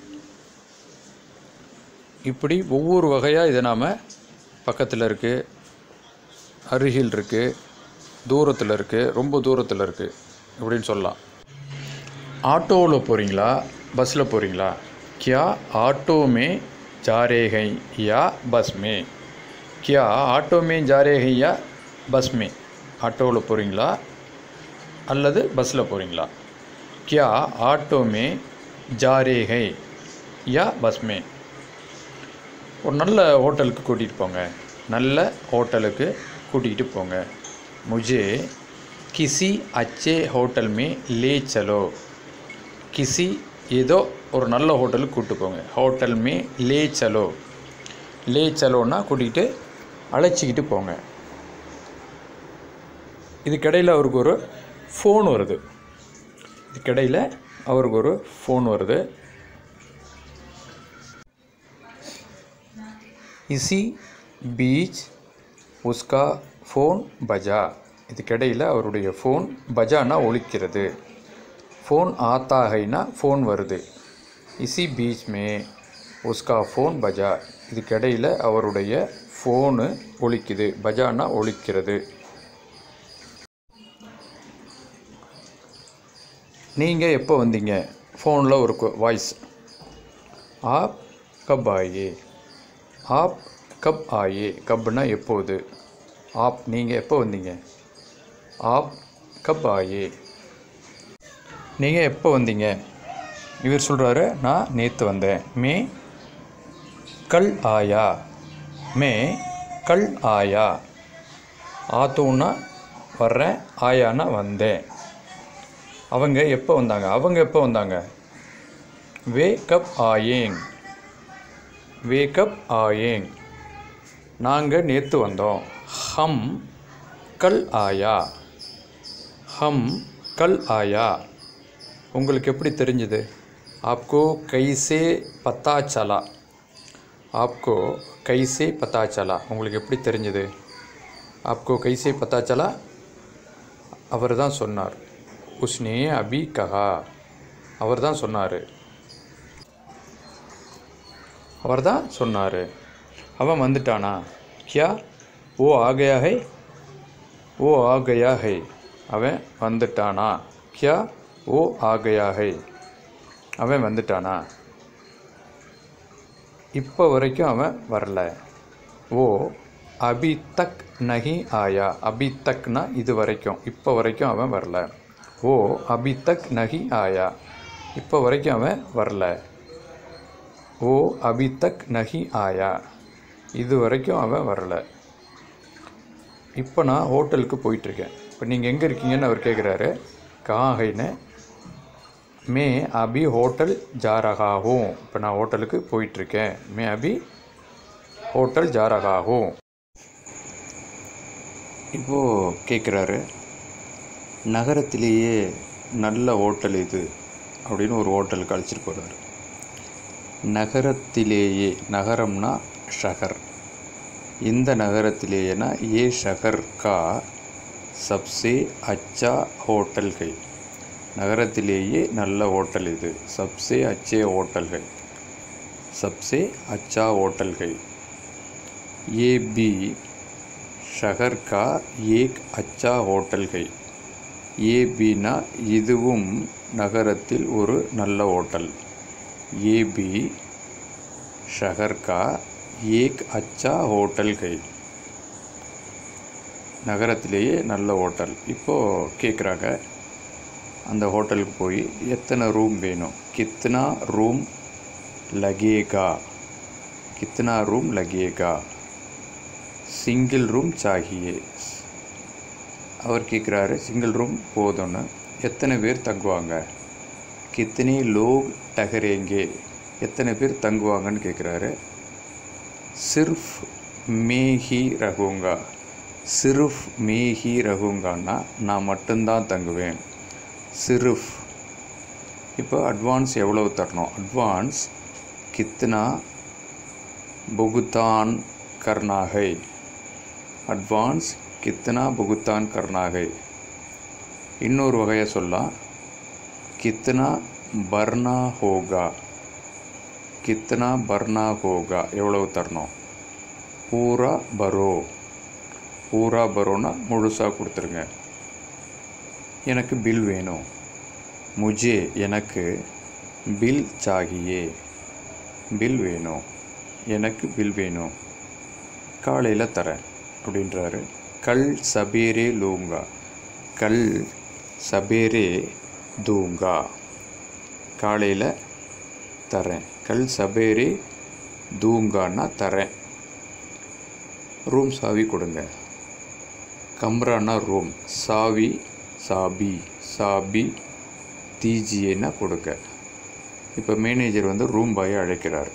இப்படி ஒவ்வொரு வகையாக இதை நாம் பக்கத்தில் இருக்குது அருகில் இருக்குது தூரத்தில் இருக்குது ரொம்ப தூரத்தில் இருக்குது இப்படின்னு சொல்லலாம் ஆட்டோவில் போகிறீங்களா பஸ்ஸில் போகிறீங்களா क्या ऑटो में जा रहे हैं या बस में क्या ஆட்டோ में जा रहे हैं या பஸ் में ஆட்டோவில் போகிறீங்களா அல்லது பஸ்ஸில் போகிறீங்களா क्या ஆட்டோ में जा रहे हैं या பஸ் में ஒரு நல்ல ஹோட்டலுக்கு கூட்டிகிட்டு போங்க நல்ல ஹோட்டலுக்கு கூட்டிகிட்டு போங்க முझे किसी अच्छे होटल में ले चलो கிசி ஏதோ ஒரு நல்ல ஹோட்டலுக்கு கூப்பிட்டு போங்க ஹோட்டல் மே லே சலோ லே சலோன்னா கூட்டிகிட்டு அழைச்சிக்கிட்டு போங்க இதுக்கிடையில் அவருக்கு ஒரு ஃபோன் வருது இதுக்கிடையில் அவருக்கு ஒரு ஃபோன் வருது இசி பீச் உஸ்கா ஃபோன் பஜா இதுக்கிடையில் அவருடைய ஃபோன் பஜானா ஒலிக்கிறது फ़ोन आता है ना फ़ोन வருது இசி பீச் மே உஸ்கா ஃபோன் பஜா இதுக்கிடையில் அவருடைய ஃபோனு ஒலிக்குது பஜானா ஒலிக்கிறது நீங்கள் எப்போ வந்தீங்க ஃபோனில் ஒரு வாய்ஸ் ஆப் கப் ஆயே ஆப் கப் ஆயே கப்னா எப்போது ஆப் நீங்கள் எப்போ வந்தீங்க ஆப் கப் ஆயே நீங்கள் எப்போ வந்தீங்க இவர் சொல்கிறாரு நான் நேற்று வந்தேன் மே கல் ஆயா மே கல் ஆயா ஆத்தோன்னா வர்றேன் ஆயானா வந்தேன் அவங்க எப்போ வந்தாங்க அவங்க எப்போ வந்தாங்க வே கப் ஆயேங் வே கப் ஆயேங் நாங்கள் நேற்று வந்தோம் ஹம் கல் ஆயா ஹம் கல் ஆயா உங்களுக்கு எப்படி தெரிஞ்சுது ஆப்கோ கைசே பத்தா சலா ஆப்கோ கைசே பத்தா சலா உங்களுக்கு எப்படி தெரிஞ்சுது ஆப்கோ கைசே பத்தா சலா அவர் தான் சொன்னார் உஸ்னே அபி கஹா அவர் தான் சொன்னார் அவர் தான் சொன்னார் அவன் வந்துட்டானா கியா ஓ ஆகையா ஹை ஓ ஆகையா ஹை அவன் வந்துட்டானா கியா ஓ ஆகையா ஹை அவன் வந்துட்டானா இப்போ வரைக்கும் அவன் வரல ஓ அபி தக் நஹி ஆயா அபி தக்னா இது வரைக்கும் இப்போ வரைக்கும் அவன் வரல ஓ அபி தக் நஹி ஆயா இப்போ வரைக்கும் அவன் வரல ஓ அபி தக் நஹி ஆயா இது வரைக்கும் அவன் வரல இப்போ நான் ஹோட்டலுக்கு போயிட்டுருக்கேன் இப்போ நீங்கள் எங்கே இருக்கீங்கன்னு அவர் கேட்குறாரு காஹைன்னு மே அபி ஹோட்டல் ஜா ரஹா ஹூம் இப்போ நான் ஹோட்டலுக்கு போயிட்டுருக்கேன் மே அபி ஹோட்டல் ஜா ரஹா ஹூம் இப்போது கேட்குறாரு நகரத்திலேயே நல்ல ஹோட்டல் இது அப்படின்னு ஒரு ஹோட்டலுக்கு அழைச்சிட்டு போகிறாரு நகரத்திலேயே நகரம்னா ஷஹர் இந்த நகரத்திலேயேனா ஏ ஷஹர் கா சப்சே அச்சா ஹோட்டல்கள் நகரத்திலேயே நல்ல ஹோட்டல் இது சப்சே அச்சே ஹோட்டல்கள் சப்சே அச்சா ஹோட்டல்கள் ये भी शहर का एक अच्छा होटल है ஏ பினா இதுவும் நகரத்தில் ஒரு நல்ல ஹோட்டல் ஏ பி ஷஹர் கா ஏக் அச்சா ஹோட்டல் கை நகரத்திலேயே நல்ல ஹோட்டல் இப்போது கேட்குறாங்க அந்த ஹோட்டலுக்கு போய் எத்தனை ரூம் வேணும் கித்னா ரூம் லகேகா கித்னா ரூம் லகேகா சிங்கிள் ரூம் சாகியே அவர் கேட்குறாரு சிங்கிள் ரூம் போதும்னு எத்தனை பேர் தங்குவாங்க கித்தனை லோக் டகரேங்கே எத்தனை பேர் தங்குவாங்கன்னு கேட்குறாரு சிர்ஃப் மேஹி ரகுங்கா சிர்ஃப் மேஹி ரகுங்கான்னா நான் மட்டும்தான் தங்குவேன் சிர்ஃப் இப்போ அட்வான்ஸ் எவ்வளவு தரணும் அட்வான்ஸ் கித்னா புகுத்தான் கர்னாகை அட்வான்ஸ் கித்தனா புகுத்தான் கர்னாகை இன்னொரு வகையை சொல்லலாம் கித்தனா பர்னா ஹோகா கித்தனா பர்னா ஹோகா எவ்வளவு தரணும் பூரா பரோ பூரா பரோனா முழுசாக கொடுத்துருங்க எனக்கு பில் வேணும் முஜே எனக்கு பில் சாகியே பில் வேணும் எனக்கு பில் வேணும் காலையில் தரேன் அப்படின்றாரு கல் சபேரே லூங்கா கல் சபேரே தூங்கா காலையில் தரேன் கல் சபேரே தூங்கான்னா தரேன் ரூம் சாவி கொடுங்க கம்ரானா ரூம் சாவி சாபி சாபி தீஜியேன்னா கொடுங்க இப்போ மேனேஜர் வந்து ரூம் பாயை அழைக்கிறார்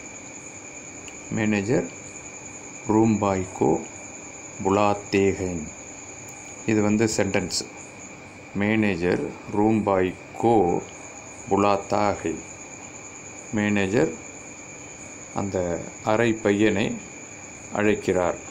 மேனேஜர் ரூம் பாய் கோ புலாத்தே ஹைன் இது வந்து சென்டென்ஸ் மேனேஜர் ரூம் பாய் கோ புலாத்தா ஹை மேனேஜர் அந்த அறை பையனை அழைக்கிறார்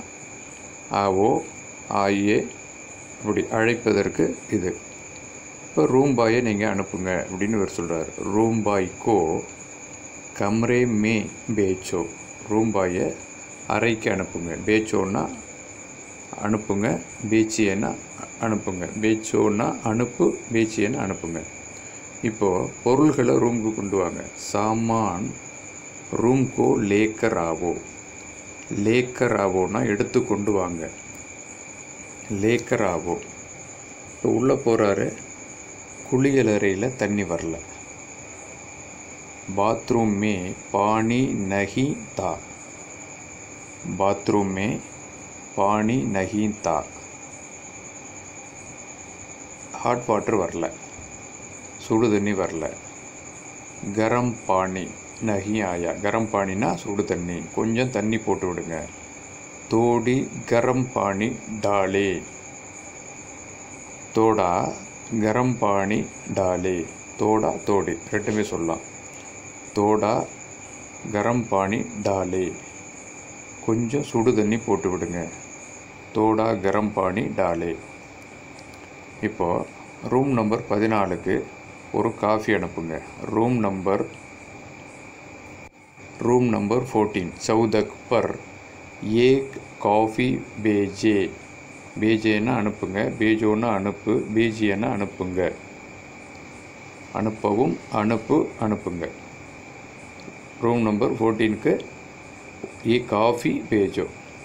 ஆவோ ஆயே அப்படி அழைப்பதற்கு இது இப்போ ரூம் பாயை நீங்கள் அனுப்புங்க அப்படின்னு இவர் சொல்கிறார் ரூம் பாய்க்கோ கம்ரே மே பேச்சோ ரூம் பாயை அறைக்கு அனுப்புங்க பேச்சோன்னா அனுப்புங்க பேச்சியன்னா அனுப்புங்க பேச்சோன்னா அனுப்பு பேச்சியன்னா அனுப்புங்க இப்போது பொருள்களை ரூமுக்கு கொண்டு வாங்க சாமான் ரூம்கோ லேக்கர் ஆவோ லேக்கர் ஆவோன்னா எடுத்து கொண்டு வாங்க லேக்கர் ஆவோ இப்போ உள்ளே போகிறாரு குளியலறையில் தண்ணி வரல बाथरूम में पानी नहीं था बाथरूम में पानी नहीं था ஹாட் வாட்டர் வரல சுடு தண்ணி வரல கரம் பானி நகி ஆயா கரம் பானினா சுடு தண்ணி கொஞ்சம் தண்ணி போட்டு விடுங்க தோடி கரம் பானி டாலே தோடா கரம் பாணி டாலே தோடா தோடி ரெண்டுமே சொல்லலாம் தோடா கரம் பாணி டாலே கொஞ்சம் சுடு தண்ணி போட்டு விடுங்க தோடா கரம் பாணி டாலே இப்போது ரூம் நம்பர் பதினாலுக்கு ஒரு காஃபி அனுப்புங்க room number room number fourteen चौदह पर एक காஃபி பேஜே பேஜேன்னா அனுப்புங்க பேஜோன்னா அனுப்பு பேஜியன்னா அனுப்புங்க அனுப்பவும் அனுப்பு அனுப்புங்க ரூம் நம்பர் ஃபோர்டீனுக்கு ஏ காஃபி பேஜோ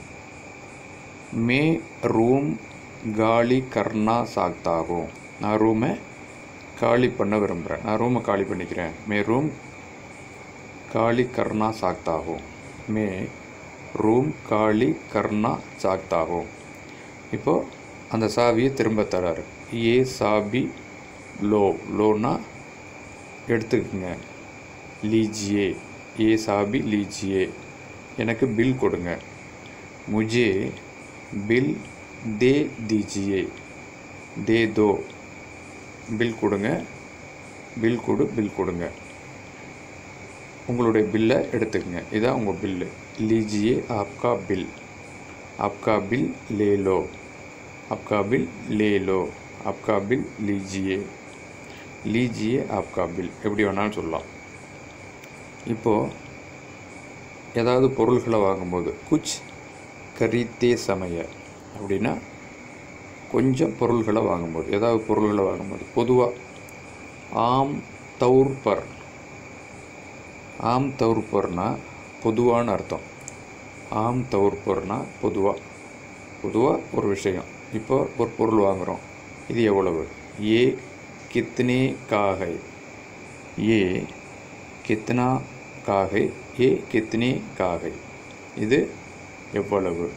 மே ரூம் காலி கர்னா சாக்தாகும் நான் ரூமை காலி பண்ண விரும்புகிறேன் நான் ரூமை காலி பண்ணிக்கிறேன் மே ரூம் காலி கர்னா சாக்தாகும் மே ரூம் காலி கர்னா சாக்தாகும் இப்போது அந்த சாவியை திரும்ப தராரு ஏ சாபி லோ லோனா எடுத்துக்கங்க லீஜியே ஏ சாபி லீஜியே எனக்கு பில் கொடுங்க முஜே பில் தே தீஜியே தே தோ பில் கொடுங்க பில் கொடு பில் கொடுங்க உங்களுடைய பில்லை எடுத்துக்கங்க இதான் உங்கள் பில்லு लीजिए आपका बिल आपका बिल ले लो आपका बिल ले लो आपका बिल लीजिए लीजिए आपका बिल எப்படி வேணாலும் சொல்லலாம் இப்போது ஏதாவது பொருள்களை வாங்கும்போது குச் கரீத்தே சமய அப்படின்னா கொஞ்சம் பொருள்களை வாங்கும்போது ஏதாவது பொருள்களை வாங்கும்போது பொதுவாக ஆம் தௌர் பர் ஆம் தௌர் பர்னா பொதுவான அர்த்தம் ஆம் தௌர் பர்னா பொதுவாக பொதுவாக ஒரு விஷயம் இப்போ ஒரு பொருள் வாங்குகிறோம் இது எவ்வளவு ஏ கித்னே காகை ஏ கித்னா காகை ஏ கித்னே காகை இது எவ்வளவு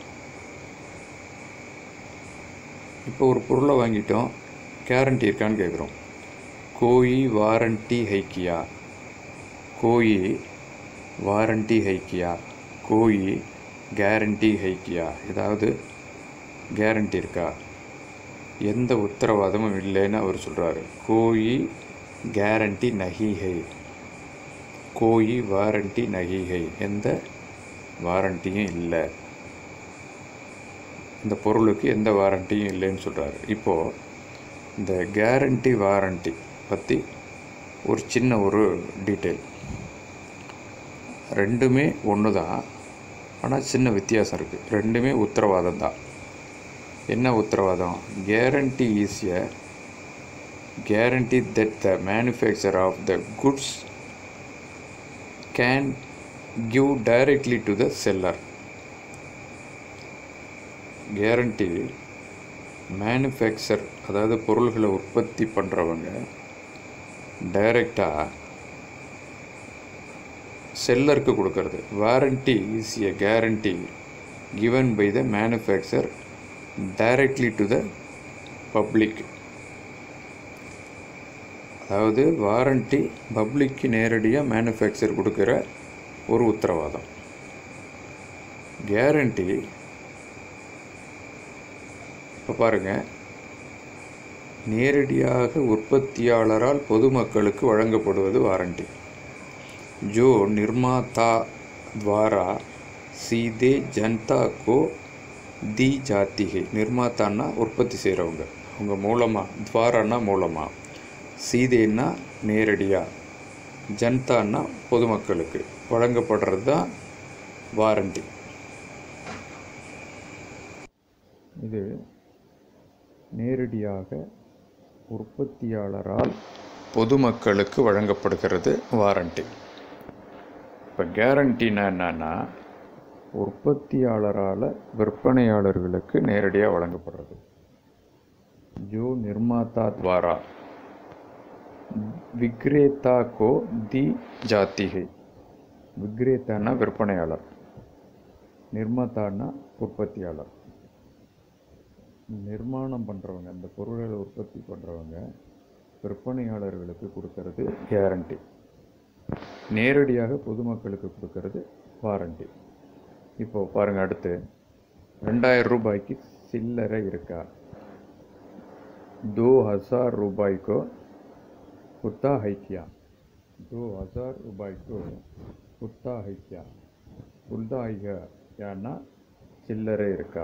இப்போ ஒரு பொருளை வாங்கிட்டோம் கேரண்டி இருக்கான்னு கேட்குறோம் கோயி வாரண்டி ஹைக்கியா கோயி வாரண்டி ஹைக்கியா கோயி கேரண்டி ஹைக்கியா ஏதாவது கேரண்டி இருக்கா எந்த உத்தரவாதமும் இல்லைன்னு அவர் சொல்கிறாரு கோயி கேரண்டி நகி ஹை கோயி வாரண்டி நகி ஹை எந்த வாரண்டியும் இல்லை இந்த பொருளுக்கு எந்த வாரண்டியும் இல்லைன்னு சொல்கிறாரு இப்போது இந்த கேரண்டி வாரண்டி பற்றி ஒரு சின்ன ஒரு டீட்டெயில் ரெண்டுமே ஒன்று தான் ஆனால் சின்ன வித்தியாசம் இருக்குது ரெண்டுமே உத்தரவாதம் தான் என்ன உத்தரவாதம் guarantee is a guarantee that the manufacture of the goods can give directly to the seller guarantee manufacture அதாவது பொருள்களை உற்பத்தி பண்ணுறவங்க டைரெக்டாக செல்லருக்கு கொடுக்கறது warranty is a guarantee given by the manufacture directly to the public அதாவது வாரண்டி பப்ளிக்கு நேரடியாக மேனுஃபேக்சர் கொடுக்குற ஒரு உத்தரவாதம் கேரண்டி இப்போ பாருங்கள் நேரடியாக உற்பத்தியாளரால் பொதுமக்களுக்கு வழங்கப்படுவது வாரண்டி जो निर्माता द्वारा सीधे जनता को दी जाती है நிர்மாத்தான்னா உற்பத்தி செய்கிறவங்க அவங்க மூலமாக துவாரானா மூலமாக சீதேன்னா நேரடியாக ஜனதான்னா பொதுமக்களுக்கு வழங்கப்படுறது தான் வாரண்டி இது நேரடியாக உற்பத்தியாளரால் பொதுமக்களுக்கு வழங்கப்படுகிறது வாரண்டி இப்போ கேரண்டினா என்னன்னா உற்பத்தியாளரால் விற்பனையாளர்களுக்கு நேரடியாக வழங்கப்படுறது ஜோ நிர்மாதா துவாரா விக்ரேதா கோ தி ஜாத்திகை விக்ரேத்தானா விற்பனையாளர் நிர்மாதான்னா உற்பத்தியாளர் நிர்மாணம் பண்ணுறவங்க இந்த பொருள்களை உற்பத்தி பண்ணுறவங்க விற்பனையாளர்களுக்கு கொடுக்கறது கேரண்டி நேரடியாக பொதுமக்களுக்கு கொடுக்கறது வாரண்டி இப்போ பாருங்கள் அடுத்து ரெண்டாயிரம் ரூபாய்க்கு சில்லறை இருக்கா दो हजार रुपये को कुत्ता है क्या दो हजार रुपये को कुत्ता है क्या कुत्ता है याना चिल्लरे இருக்கா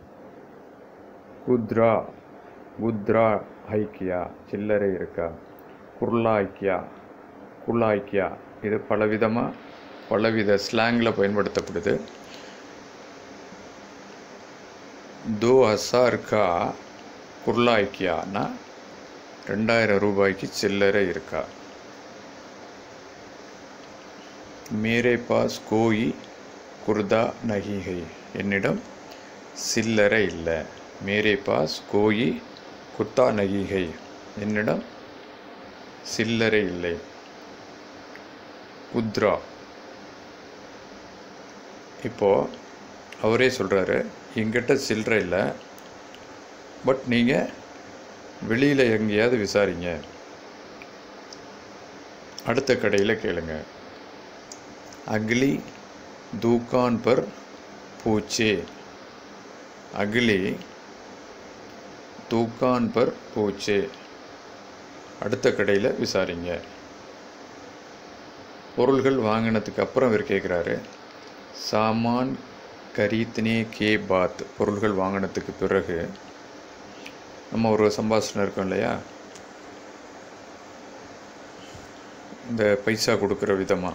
குத்ரா குத்ரா ஐக்கியா சில்லறை இருக்கா குர்லாய்க்கியா குர்லாய்க்கியா இது பலவிதமாக பலவித ஸ்லாங்கில் பயன்படுத்தப்படுது தோ ஹசார் கா குர்லாய்க்கியானா ரெண்டாயிரம் ரூபாய்க்கு சில்லறை இருக்கா மேரே பாஸ் கோயி குர்தா நகி ஹை என்னிடம் சில்லறை இல்லை மேரே பாஸ் கோயி குர்தா நகி ஹை என்னிடம் சில்லறை இல்லை குத்ரா இப்போது அவரே சொல்கிறாரு எங்கிட்ட சில்லறை இல்லை பட் நீங்கள் வெளியில் எங்கேயாவது விசாரிங்க அடுத்த கடையில் கேளுங்க அக்லி தூக்கான் பர் பூச்சே அக்லி தூக்கான் பர் பூச்சே அடுத்த கடையில் விசாரிங்க பொருள்கள் வாங்கினதுக்கு அப்புறம் இவர் கேட்குறாரு சாமான் கரீத்னே கே பாத் பொருள்கள் வாங்கினதுக்கு பிறகு நம்ம ஒரு சம்பாஷணை இருக்கோம் இல்லையா இந்த பைசா கொடுக்குற விதமாக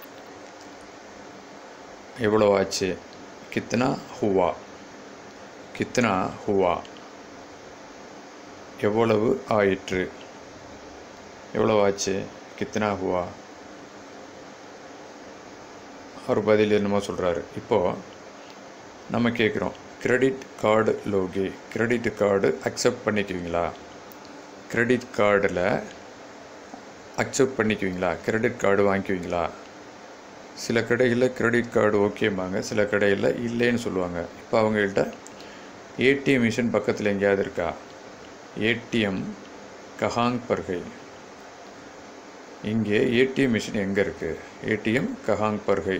எவ்வளோ ஆச்சு கித்தனா ஹுவா கித்தனா ஹுவா எவ்வளவு ஆயிற்று எவ்வளோ ஆச்சு கித்தனா ஹுவா அவர் பதில் என்னமோ சொல்கிறாரு இப்போது நம்ம கேட்குறோம் கிரெடிட் கார்டு லோகே கிரெடிட் கார்டு அக்செப்ட் பண்ணிக்குவீங்களா கிரெடிட் கார்டில் அக்செப்ட் பண்ணிக்குவீங்களா கிரெடிட் கார்டு வாங்கிக்குவீங்களா சில கடைகளில் கிரெடிட் கார்டு ஓகேம்பாங்க சில கடையில் இல்லைன்னு சொல்லுவாங்க இப்போ அவங்கள்ட்ட ஏடிஎம் மிஷின் பக்கத்தில் எங்கேயாவது இருக்கா ஏடிஎம் கஹாங் பர்கை இங்கே ஏடிஎம் மிஷின் எங்கே இருக்குது ஏடிஎம் கஹாங் பர்கை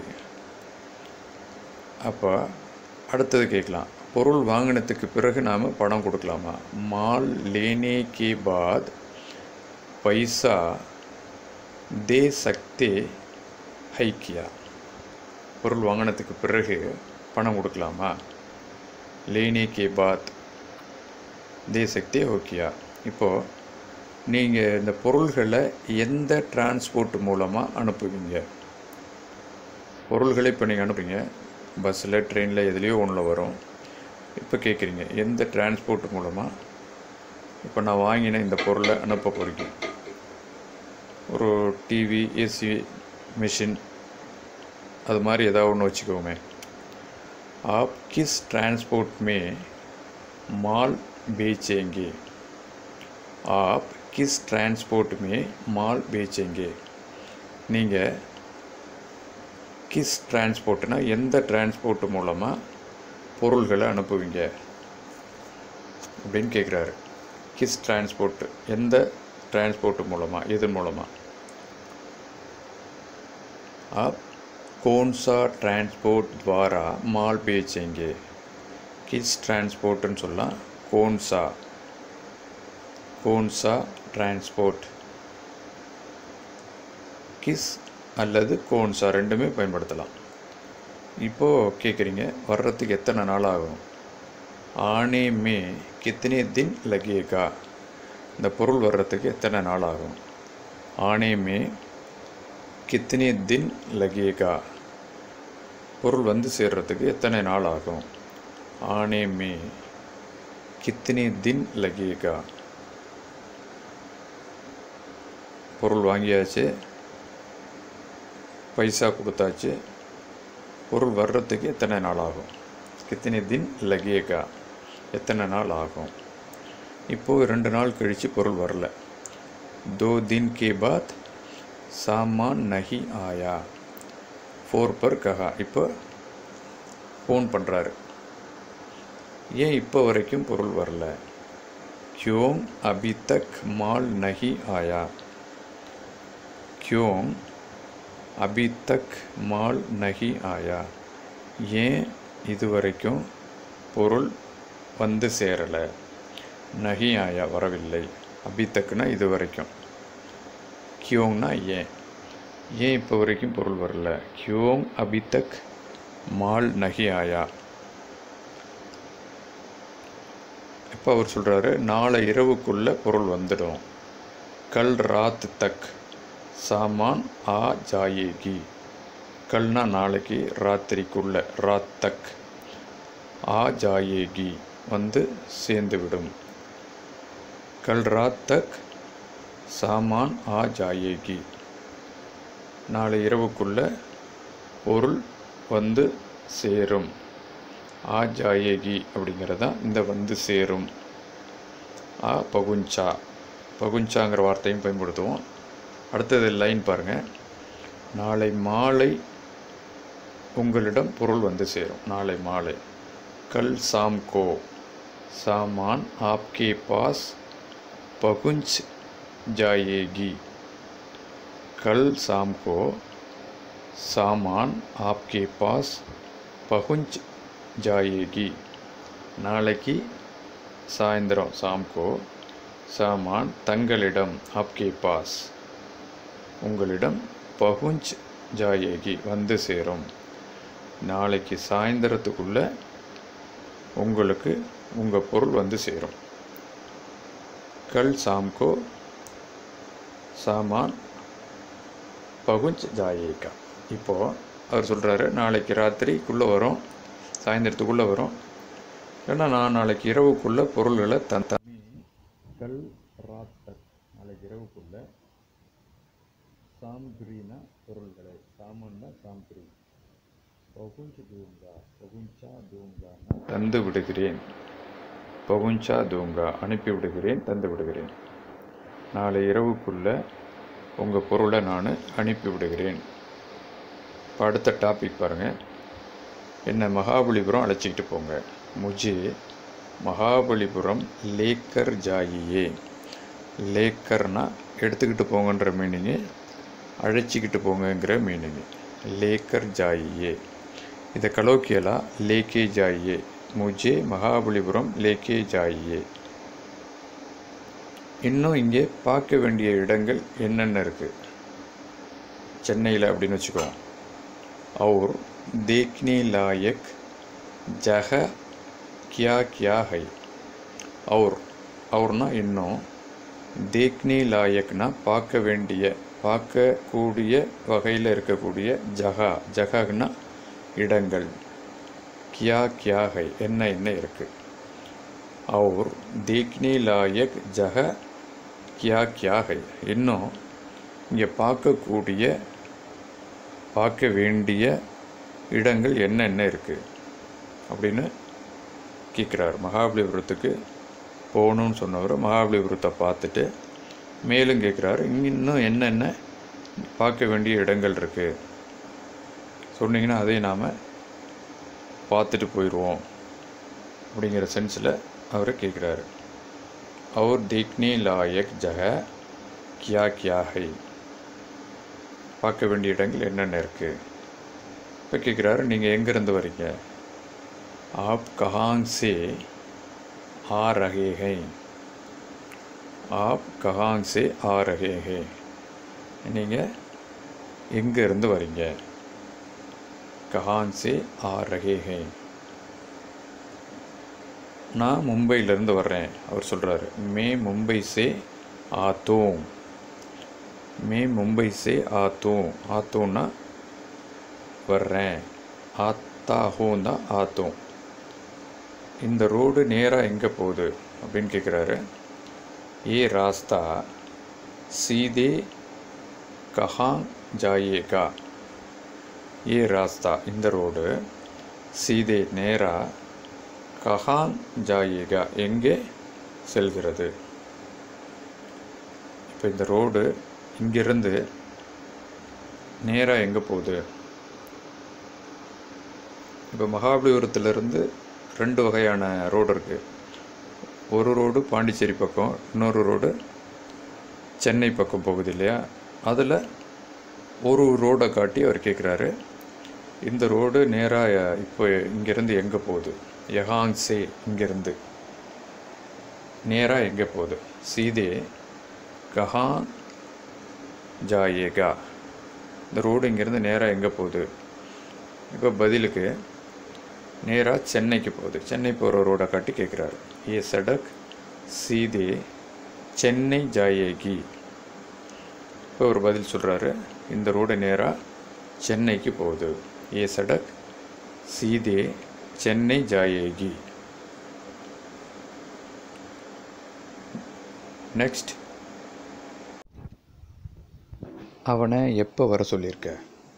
அப்போ அடுத்தது கேட்கலாம் பொருள் வாங்கினதுக்கு பிறகு நாம் பணம் கொடுக்கலாமா மால் லேனே கே பாத் பைசா தே சக்தே ஹைக்கியா பொருள் வாங்கினதுக்கு பிறகு பணம் கொடுக்கலாமா லேனே கே பாத் தே சக்தே ஹோக்கியா இப்போது நீங்கள் இந்த பொருள்களை எந்த டிரான்ஸ்போர்ட் மூலமாக அனுப்புவீங்க பொருள்களை இப்போ நீங்கள் அனுப்புறீங்க பஸ்ஸில் ட்ரெயினில் எதுலேயோ ஒன்றில் வரும் இப்போ கேட்குறீங்க எந்த டிரான்ஸ்போர்ட் மூலமாக இப்போ நான் வாங்கின இந்த பொருளை அனுப்ப போகிறீங்க ஒரு டிவி ஏசி மிஷின் அது மாதிரி ஏதாவது ஒன்று வச்சுக்கோமே आप किस ट्रांसपोर्ट में माल बेचेंगे आप किस ट्रांसपोर्ट में माल बेचेंगे நீங்கள் கிஸ் டிரான்ஸ்போர்ட்னா எந்த டிரான்ஸ்போர்ட் மூலமாக பொருள்களை அனுப்புவீங்க அப்படின்னு கேட்குறாரு கிஸ் டிரான்ஸ்போர்ட் எந்த டிரான்ஸ்போர்ட் மூலமாக எதன் மூலமாக आप कौन सा ट्रांसपोर्ट द्वारा माल बेचेंगे किस ट्रांसपोर्टன்னு சொல்லலாம் कौन सा कौन सा ट्रांसपोर्ट கிஸ் அல்லது கோன்சா ரெண்டுமே பயன்படுத்தலாம் இப்போது கேட்குறீங்க வர்றதுக்கு எத்தனை நாள் ஆகும் ஆனே மே கித்தனே தின் லகேகா இந்த பொருள் வர்றதுக்கு எத்தனை நாள் ஆகும் ஆனே மே கித்தனே தின் லகேகா பொருள் வந்து சேர்றதுக்கு எத்தனை நாள் ஆகும் ஆனே மே கித்தனே தின் லகேகா பொருள் வாங்கியாச்சு பைசா கொடுத்தாச்சு பொருள் வர்றதுக்கு எத்தனை நாள் ஆகும் கித்தனை தின் லகேகா எத்தனை நாள் ஆகும் இப்போது ரெண்டு நாள் கழித்து பொருள் வரல दो दिन के बाद சாமான் நஹி ஆயா ஃபோர் பர் கஹா இப்போ ஃபோன் பண்ணுறாரு ஏன் இப்போ வரைக்கும் பொருள் வரல क्यों अभी तक माल नहीं आया क्यों अभी तक माल नहीं आया ஏன் இது வரைக்கும் பொருள் வந்து சேரலை நகி ஆயா வரவில்லை அபித்தக்குனா இது வரைக்கும் கியோங்னா ஏன் ஏன் இப்போ வரைக்கும் பொருள் வரல கியோங் அபித்தக் மால் நகி ஆயா இப்போ அவர் சொல்கிறாரு நாளை இரவுக்குள்ளே பொருள் வந்துடும் கல் ராத் தக் சாமான் ஆ ஜாயேகி கல்னா நாளைக்கு ராத்திரிக்குள்ள ராத் தக் ஆ ஜாயேகி வந்து சேர்ந்துவிடும் கல் ராத் தக் சாமான் ஆ ஜாயேகி நாளை இரவுக்குள்ள பொருள் வந்து சேரும் ஆ ஜாயேகி அப்படிங்கிறதா இந்த வந்து சேரும் ஆ பகுஞ்சா பகுஞ்சாங்கிற வார்த்தையும் பயன்படுத்துவோம் அடுத்தது லைன் பாருங்கள் நாளை மாலை உங்களிடம் பொருள் வந்து சேரும் நாளை மாலை கல் சாம்கோ சாமான் ஆப்கே பாஸ் பகுஞ்ச் ஜாயேகி कल शाम को सामान आपके पास पहुंच जाएगी நாளைக்கு சாயந்தரம் சாம்கோ சாமான் தங்களிடம் ஆப்கே பாஸ் உங்களிடம் பகுஞ்ச் ஜாயேகி வந்து சேரும் நாளைக்கு சாயந்தரத்துக்குள்ள உங்களுக்கு உங்கள் பொருள் வந்து சேரும் கல் சாம்கோ சாமான் பகுஞ்ச் ஜாயேகா இப்போது அவர் சொல்கிறாரு நாளைக்கு ராத்திரிக்குள்ளே வரும் சாயந்தரத்துக்குள்ளே வரும் இல்லைன்னா நான் நாளைக்கு இரவுக்குள்ளே பொருள்களை தன் கல் ராத்தக் நாளைக்கு இரவுக்குள்ளே சாம்கிரினா பொருள்களை சாமான்னா சாம்கிரி பகுஞ்ச் தூங்கா பகுஞ்சா தூங்கானா தந்து விடுகிறேன் பகுஞ்சா தூங்கா அனுப்பி விடுகிறேன் தந்து விடுகிறேன் நாளை இரவுக்குள்ளே உங்கள் பொருளை நான் அனுப்பி விடுகிறேன் இப்போ அடுத்த டாபிக் பாருங்கள் என்னை மகாபலிபுரம் அழைச்சிக்கிட்டு போங்க முஜே மகாபலிபுரம் லேக்கர் ஜாயியே லேக்கர்னா எடுத்துக்கிட்டு போங்கன்ற மீனிங்கு அழைச்சிக்கிட்டு போங்கங்கிற மீனிங்கு லேக்கர் ஜாயியே இதை கலோக்கியலா லேக்கே ஜாயியே முஜே மகாபலிபுரம் லேக்கே ஜாயியே இன்னும் இங்கே பார்க்க வேண்டிய இடங்கள் என்னென்ன இருக்குது சென்னையில் அப்படின்னு வச்சுக்கோம் और देखने लायक जगह क्या क्या है और औरனா இன்னும் தேக்னே லாயக்னா பார்க்க வேண்டிய பார்க்கக்கூடிய வகையில் இருக்கக்கூடிய ஜகா ஜகான்னா இடங்கள் கியா கியா ஹை என்ன என்ன இருக்குது और देखने लायक जगह क्या क्या है இன்னும் இங்கே பார்க்கக்கூடிய பார்க்க வேண்டிய இடங்கள் என்னென்ன இருக்குது அப்படின்னு கேட்குறாரு மகாபலிபுரத்துக்கு போகணும்னு சொன்னவர் மகாபலிபுரத்தை பார்த்துட்டு மேலும் கேட்குறாரு இங்கே இன்னும் என்னென்ன பார்க்க வேண்டிய இடங்கள் இருக்குது சொன்னீங்கன்னா அதையும் நாம் பார்த்துட்டு போயிடுவோம் அப்படிங்கிற சென்ஸில் அவர் கேட்குறாரு அவர் தேக்னே லாயக் ஜக கியா கியா ஹை பார்க்க வேண்டிய இடங்கள் என்னென்ன இருக்குது இப்போ கேட்குறாரு நீங்கள் எங்கேருந்து வரீங்க ஆப் கஹாங் சே ஆ ரஹே ஹை ஆப் கஹாங் சே ஆ ரஹே ஹே நீங்கள் எங்கேருந்து வரீங்க கஹாங் சே ஆ ரஹே ஹே நான் மும்பையிலேருந்து வர்றேன் அவர் சொல்கிறாரு மே மும்பை சே ஆத்தோம் மே மும்பை சே ஆத்தோம் ஆத்தோன்னா வர்றேன் ஆத்தா ஹோம் தான் ஆத்தோம் இந்த ரோடு நேராக எங்கே போகுது அப்படின்னு கேட்குறாரு ஏ ராஸ்தா சீதே கஹாங் ஜாயேகா ஏ ராஸ்தா இந்த ரோடு சீதே நேராக கஹாங் ஜாயேகா எங்கே செல்கிறது இப்போ இந்த ரோடு இங்கிருந்து நேராக எங்கே போகுது இப்போ மகாபலிபுரத்துலேருந்து ரெண்டு வகையான ரோடு இருக்குது ஒரு ரோடு பாண்டிச்சேரி பக்கம் இன்னொரு ரோடு சென்னை பக்கம் போகுது இல்லையா அதில் ஒரு ரோடை காட்டி அவர் கேட்குறாரு இந்த ரோடு நேராக இப்போ இங்கேருந்து எங்கே போகுது யஹாங் சே இங்கேருந்து நேராக எங்கே போகுது சீதே கஹான் ஜாயேகா இந்த ரோடு இங்கேருந்து நேராக எங்கே போகுது இப்போ பதிலுக்கு நேராக சென்னைக்கு போகுது சென்னை போகிற ரோடை காட்டி கேட்குறாரு ஏ சடக் சீதே சென்னை ஜாயேகி இப்போ ஒரு பதில் சொல்கிறாரு இந்த ரோடு நேராக சென்னைக்கு போகுது ஏ சடக் சீதே சென்னை ஜாயேகி நெக்ஸ்ட் அவனை எப்போ வர சொல்லியிருக்க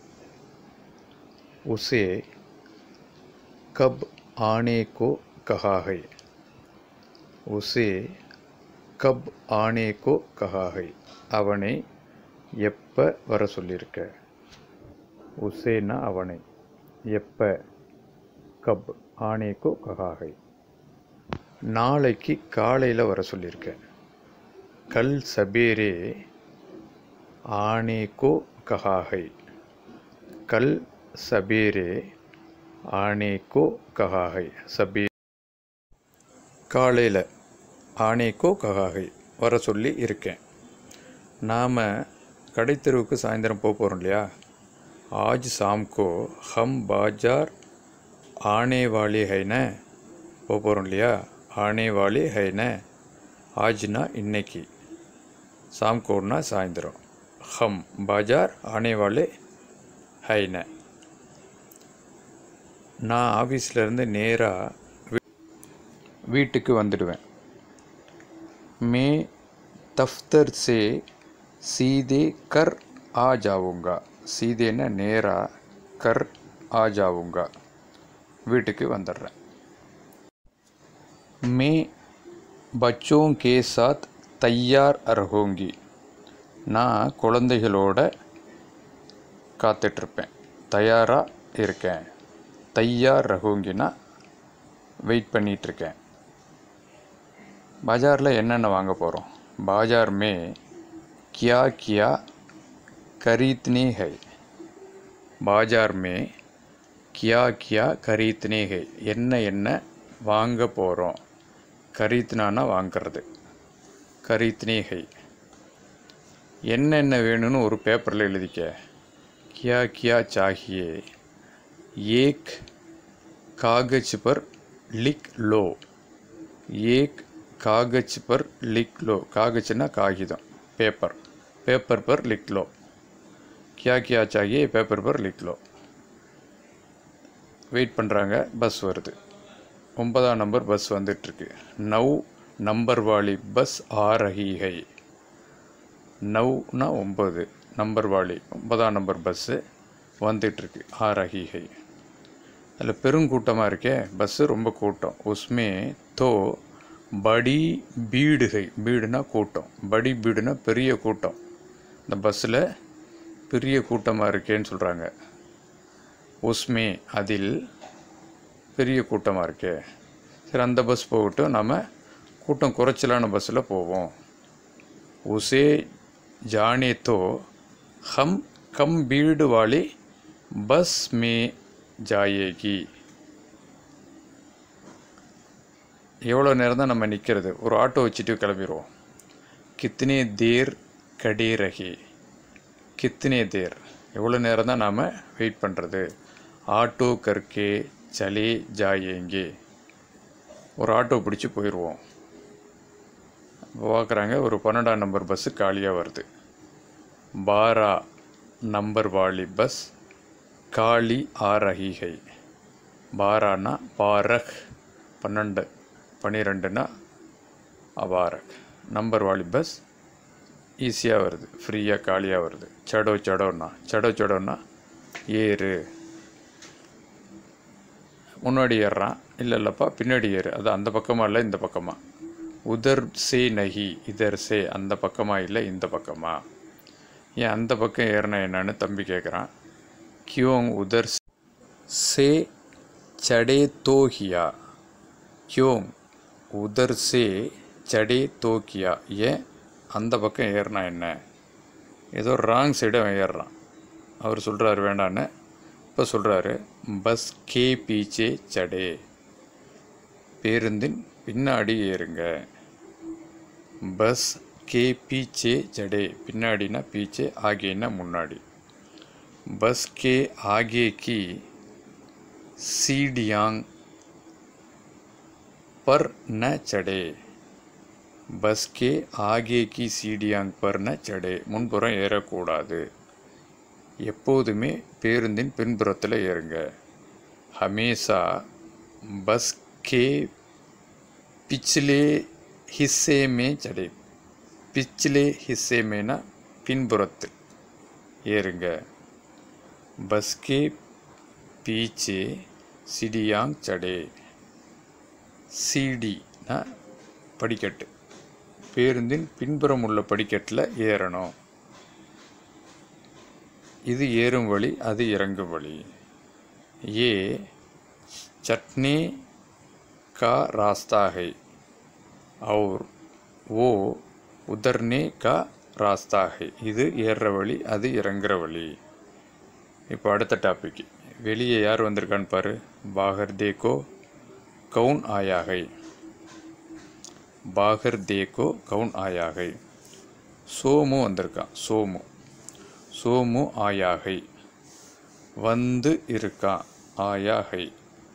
உசே கப் ஆனே கோ கஹா है உசே கப் ஆனே கோ கஹா है அவனை எப்போ வர சொல்லியிருக்க உசேனா அவனை எப்போ கப் ஆனே கோ கஹா है நாளைக்கு காலையில் வர சொல்லியிருக்க கல் சபேரே आने को कहा है कल सवेरे आने को कहा है सवेरे காலையில் ஆனேக்கோ ககாகை வர சொல்லி இருக்கேன் நாம் கடைத்தெருவுக்கு சாயந்தரம் போக போகிறோம் இல்லையா ஆஜ் சாம்கோ ஹம் பாஜார் ஆனே வாலி ஹைன போக போகிறோம் இல்லையா ஆனே வாலி ஹைன ஆஜ்னா இன்னைக்கு சாம்கோன்னா சாயந்தரம் हम बाजार आने वाले है न நான் ஆஃபீஸ்லேருந்து நேராக வீட்டுக்கு வந்துடுவேன் மே தஃப்தர் சே சீதே கர் ஆ ஜாவுங்கா சீதேன்னா நேராக கர் ஆ ஜாவுங்கா வீட்டுக்கு வந்துடுறேன் மே பச்சோं के साथ तैयार रहूंगी நான் குழந்தைகளோட காத்துட்ருப்பேன் தயாராக இருக்கேன் தையார் ரகுங்கினா வெயிட் பண்ணிகிட்ருக்கேன் பாஜாரில் என்னென்ன வாங்க போகிறோம் பாஜார் மே கியா கியா கரீத்னே ஹை பாஜார் மே கியா கியா கரீத்னே ஹை என்ன என்ன வாங்க போகிறோம் கரீத்னானா வாங்கிறது கரீத்னே ஹை என்னென்ன வேணும்னு ஒரு பேப்பரில் எழுதிக்க கியா கியா சாகியே ஏக் காகஜ் பர் லிக் லோ ஏக் காகஜ் பர் லிக் லோ காகஜ்னா காகிதம் பேப்பர் பேப்பர் பர் லிக் லோ கியா கியா சாகியே பேப்பர் பர் லிக் லோ வெயிட் பண்ணுறாங்க பஸ் வருது ஒன்பதாம் நம்பர் பஸ் வந்துட்டுருக்கு நவ் நம்பர் வாலி பஸ் ஆ ரஹி ஹை நவ்னா ஒம்பது நம்பர் வாலி ஒன்பதாம் நம்பர் பஸ்ஸு வந்துட்டுருக்கு ஆ ரஹி ஹை அதில் பெருங்கூட்டமாக இருக்கே பஸ்ஸு ரொம்ப கூட்டம் உஸ்மே தோ படி பீடு ஹை பீடுனா கூட்டம் படி பீடுனா பெரிய கூட்டம் இந்த பஸ்ஸில் பெரிய கூட்டமாக இருக்கேன்னு சொல்கிறாங்க உஸ்மே அதில் பெரிய கூட்டமாக இருக்கே சரி அந்த பஸ் போகட்டும் நம்ம கூட்டம் குறைச்சலான பஸ்ஸில் போவோம் உசே जाने तो हम कम भीड़ वाली बस में जाएगी எவ்வளோ நேரம் தான் நம்ம நிற்கிறது ஒரு ஆட்டோ வச்சுட்டு கிளம்பிடுவோம் கித்தனே தேர் கடே ரஹி கித்தனே தேர் எவ்வளோ நேரம் தான் நாம் வெயிட் பண்ணுறது ஆட்டோ கற்கே சலே ஜாயேங்கே ஒரு ஆட்டோ பிடிச்சி போயிடுவோம் பார்க்குறாங்க ஒரு பன்னெண்டாம் நம்பர் பஸ்ஸு காலியாக வருது பாரா நம்பர் வாலி பஸ் காலி ஆ ரஹி ஹை பாரானா பாரக் பன்னெண்டு பன்னிரெண்டுனா அபாரக் நம்பர் வாலி பஸ் ஈஸியாக வருது ஃப்ரீயாக காலியாக வருது சடோ சடோன்னா சடோ சடோன்னா ஏறு முன்னாடி ஏறுறான் இல்லை இல்லைப்பா பின்னாடி ஏறு அது அந்த பக்கமாக இல்லை இந்த பக்கமாக உதர் சே நகி இதர் சே அந்த பக்கமாக இல்லை இந்த பக்கமா ஏன் அந்த பக்கம் ஏறினா என்னன்னு தம்பி கேட்குறான் கியோங் உதர் சே சடே தோஹியா கியோங் உதர் சே சடே தோக்கியா ஏன் அந்த பக்கம் ஏறினா என்ன ஏதோ ராங் சைடு அவன் ஏறுறான் அவர் சொல்கிறாரு வேண்டான்னு இப்போ சொல்கிறாரு பஸ் கே பீச்சே சடே பேருந்தின் பின்னாடி ஏறுங்க பஸ் கே பீச்சே ஜடே பின்னாடினா பீச்சே ஆகேனா முன்னாடி பஸ் கே ஆகே கி सीढ़ियाँ पर न चढ़े பஸ் கே ஆகே கி சீடியாங் பர் ந சடே முன்புறம் ஏறக்கூடாது எப்போதுமே பேருந்தின் பின்புறத்தில் ஏறுங்க ஹமேசா பஸ் கே பிச்லே ஹிஸ்ஸே மே சடே பிச்லே ஹிஸ்ஸே மேனா பின்புறத்தில் ஏறுங்க பஸ் கே பீச்சே சிடியாங் சடே சிடினா படிக்கட்டு பேருந்தின் பின்புறம் உள்ள படிக்கட்டில் ஏறணும் இது ஏறும் வழி அது இறங்கும் வழி ஏ चटनी का रास्ता है और वो உதர்னே கா ராஸ்தா ஹை இது ஏறுற வழி அது இறங்குற வழி இப்போ அடுத்த டாபிக் வெளியே யார் வந்திருக்கான்னு பாரு பாகர் தேக்கோ கவுன் ஆயா ஹை பாகர் தேக்கோ கவுன் ஆயா ஹை சோமு வந்திருக்கான் சோமு சோமு ஆயா ஹை வந்து இருக்கான் ஆயா ஹை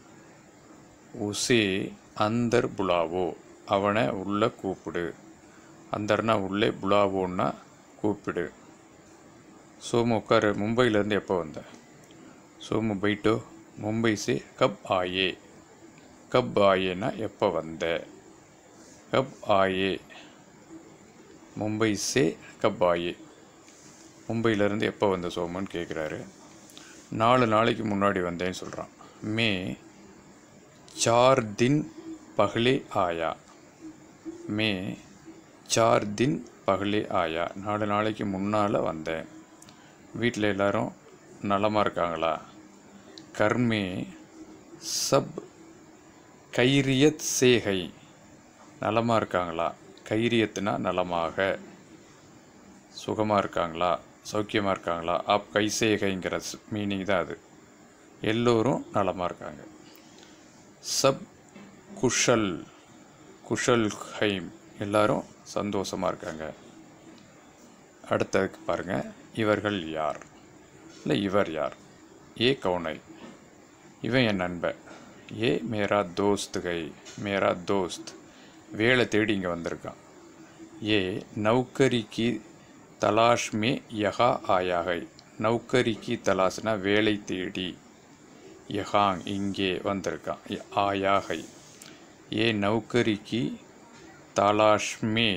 உசே அந்தர் புலாவோ அவனை உள்ள கூப்பிடு அந்தர்னா உள்ளே புலாவோன்னா கூப்பிடு சோமு உட்காரு மும்பையிலேருந்து எப்போ வந்த சோமு பைட்டோ மும்பை சே கப் ஆயே கப் ஆயேனா எப்போ வந்த கப் ஆயே மும்பை சே கப் ஆயே மும்பையிலேருந்து எப்போ வந்த சோமுன்னு கேட்குறாரு நாலு நாளைக்கு முன்னாடி வந்தேன்னு சொல்கிறான் மே चार दिन पहले आया மே சார் தின் பகலே ஆயா நாலு நாளைக்கு முன்னால் வந்தேன் வீட்டில் எல்லாரும் நலமாக இருக்காங்களா கர்மே சப் கைரியத் சேகை நலமாக இருக்காங்களா கைரியத்துனா நலமாக சுகமாக இருக்காங்களா சௌக்கியமாக இருக்காங்களா ஆப் கைசேகைங்கிற மீனிங் தான் அது எல்லோரும் நலமாக இருக்காங்க சப் குஷல் குஷல் ஹைம் எல்லாரும் சந்தோஷமாக இருக்காங்க அடுத்ததுக்கு பாருங்கள் இவர்கள் யார் இல்லை இவர் யார் ஏ கவுனை இவன் என் நண்பன் ஏ மேரா தோஸ்த் கை மேரா தோஸ்த் வேலை தேடி இங்கே வந்திருக்கான் ஏ நௌக்கரி கி தலாஷ் மே யஹா ஆயா ஹை நௌக்கரி கி தலாஷ்னா வேலை தேடி யஹாங் இங்கே வந்திருக்கான் ஆயா ஹை ஏ நௌக்கரி கி தலாஷ் மே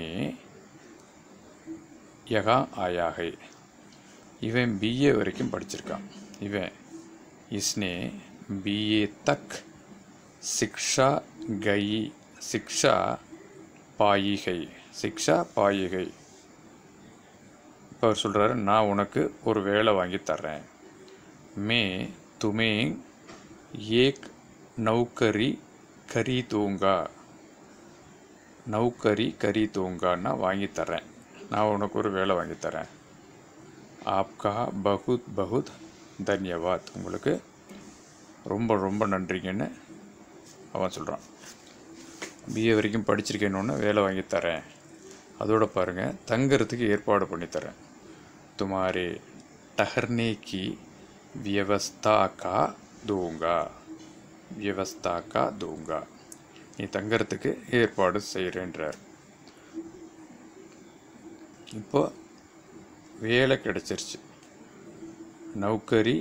யகா ஆயா ஹை இவன் பிஏ வரைக்கும் படிச்சிருக்கான் இவன் इसने बीए तक शिक्षा गई शिक्षा पाई गई शिक्षा पाई गई இப்போ அவர் சொல்கிறாரு நான் உனக்கு ஒரு வேலை வாங்கி தர்றேன் மே துமே ஏக் நௌக்கரி கரி தூங்கா நௌக்கரி கரி தூங்கான்னா வாங்கி தரேன் நான் உனக்கு ஒரு வேலை வாங்கி தரேன் ஆப்கா பகுத் பகுத் தன்யவாத் உங்களுக்கு ரொம்ப ரொம்ப நன்றிங்கன்னு அவன் சொல்கிறான் பிஏ வரைக்கும் படிச்சிருக்கேன்னு வேலை வாங்கி தரேன் அதோட பாருங்கள் தங்கறதுக்கு ஏற்பாடு பண்ணி தரேன் துமாரே டஹர்னே கி வியவஸ்தா கா தூங்கா வியவஸ்தா கா தூங்கா நீ தங்கறதுக்கு ஏற்பாடு செய்கிறேன்றார் இப்போ வேலை கிடைச்சிருச்சு நௌக்கரி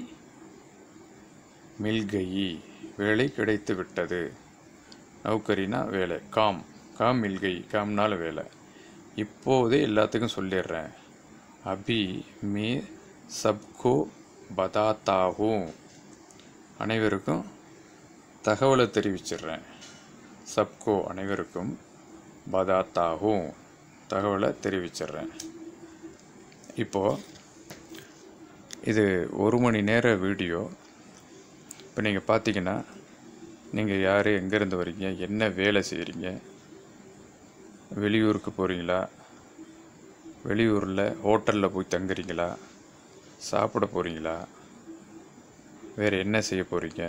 மில்கயி வேலை கிடைத்து விட்டது நௌக்கரினா வேலை காம் காம் மில்கை காம்னால வேலை இப்போதே எல்லாத்துக்கும் சொல்லிடுறேன் அபி மே சப்கோ பதாத்தாவும் அனைவருக்கும் தகவலை தெரிவிச்சிடுறேன் சப்கோ அனைவருக்கும் பதாத்தாகும் தகவலை தெரிவிச்சிடுறேன் இப்போது இது ஒரு மணி நேர வீடியோ இப்போ நீங்கள் பார்த்தீங்கன்னா நீங்கள் யார் எங்கேருந்து வரீங்க என்ன வேலை செய்கிறீங்க வெளியூருக்கு போகிறீங்களா வெளியூரில் ஹோட்டலில் போய் தங்குறீங்களா சாப்பிட போகிறீங்களா வேறு என்ன செய்ய போகிறீங்க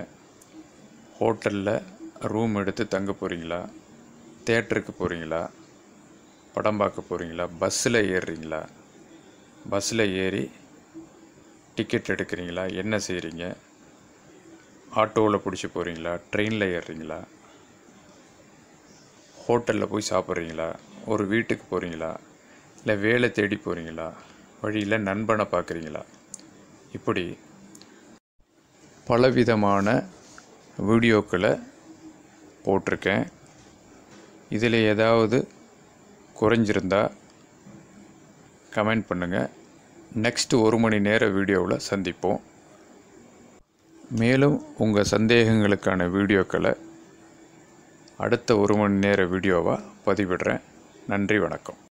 ஹோட்டலில் ரூம் எடுத்து தங்க போகிறீங்களா தேட்டருக்கு போகிறீங்களா படம் பார்க்க போகிறீங்களா பஸ்ஸில் ஏறுறீங்களா பஸ்ஸில் ஏறி டிக்கெட் எடுக்கிறீங்களா என்ன செய்கிறீங்க ஆட்டோவில் பிடிச்சி போகிறீங்களா ட்ரெயினில் ஏறுறீங்களா ஹோட்டலில் போய் சாப்பிட்றீங்களா ஒரு வீட்டுக்கு போகிறீங்களா இல்லை வேலை தேடி போகிறீங்களா வழியில் நண்பனை பார்க்குறீங்களா இப்படி பலவிதமான வீடியோக்களை போட்டிருக்கேன் இதில் ஏதாவது குறைஞ்சிருந்தா கமெண்ட் பண்ணுங்கள் நெக்ஸ்ட் ஒரு மணி நேர வீடியோவில் சந்திப்போம் மேலும் உங்கள் சந்தேகங்களுக்கான வீடியோக்களை அடுத்த ஒரு மணி நேர வீடியோவாக பதிவிடுறேன் நன்றி வணக்கம்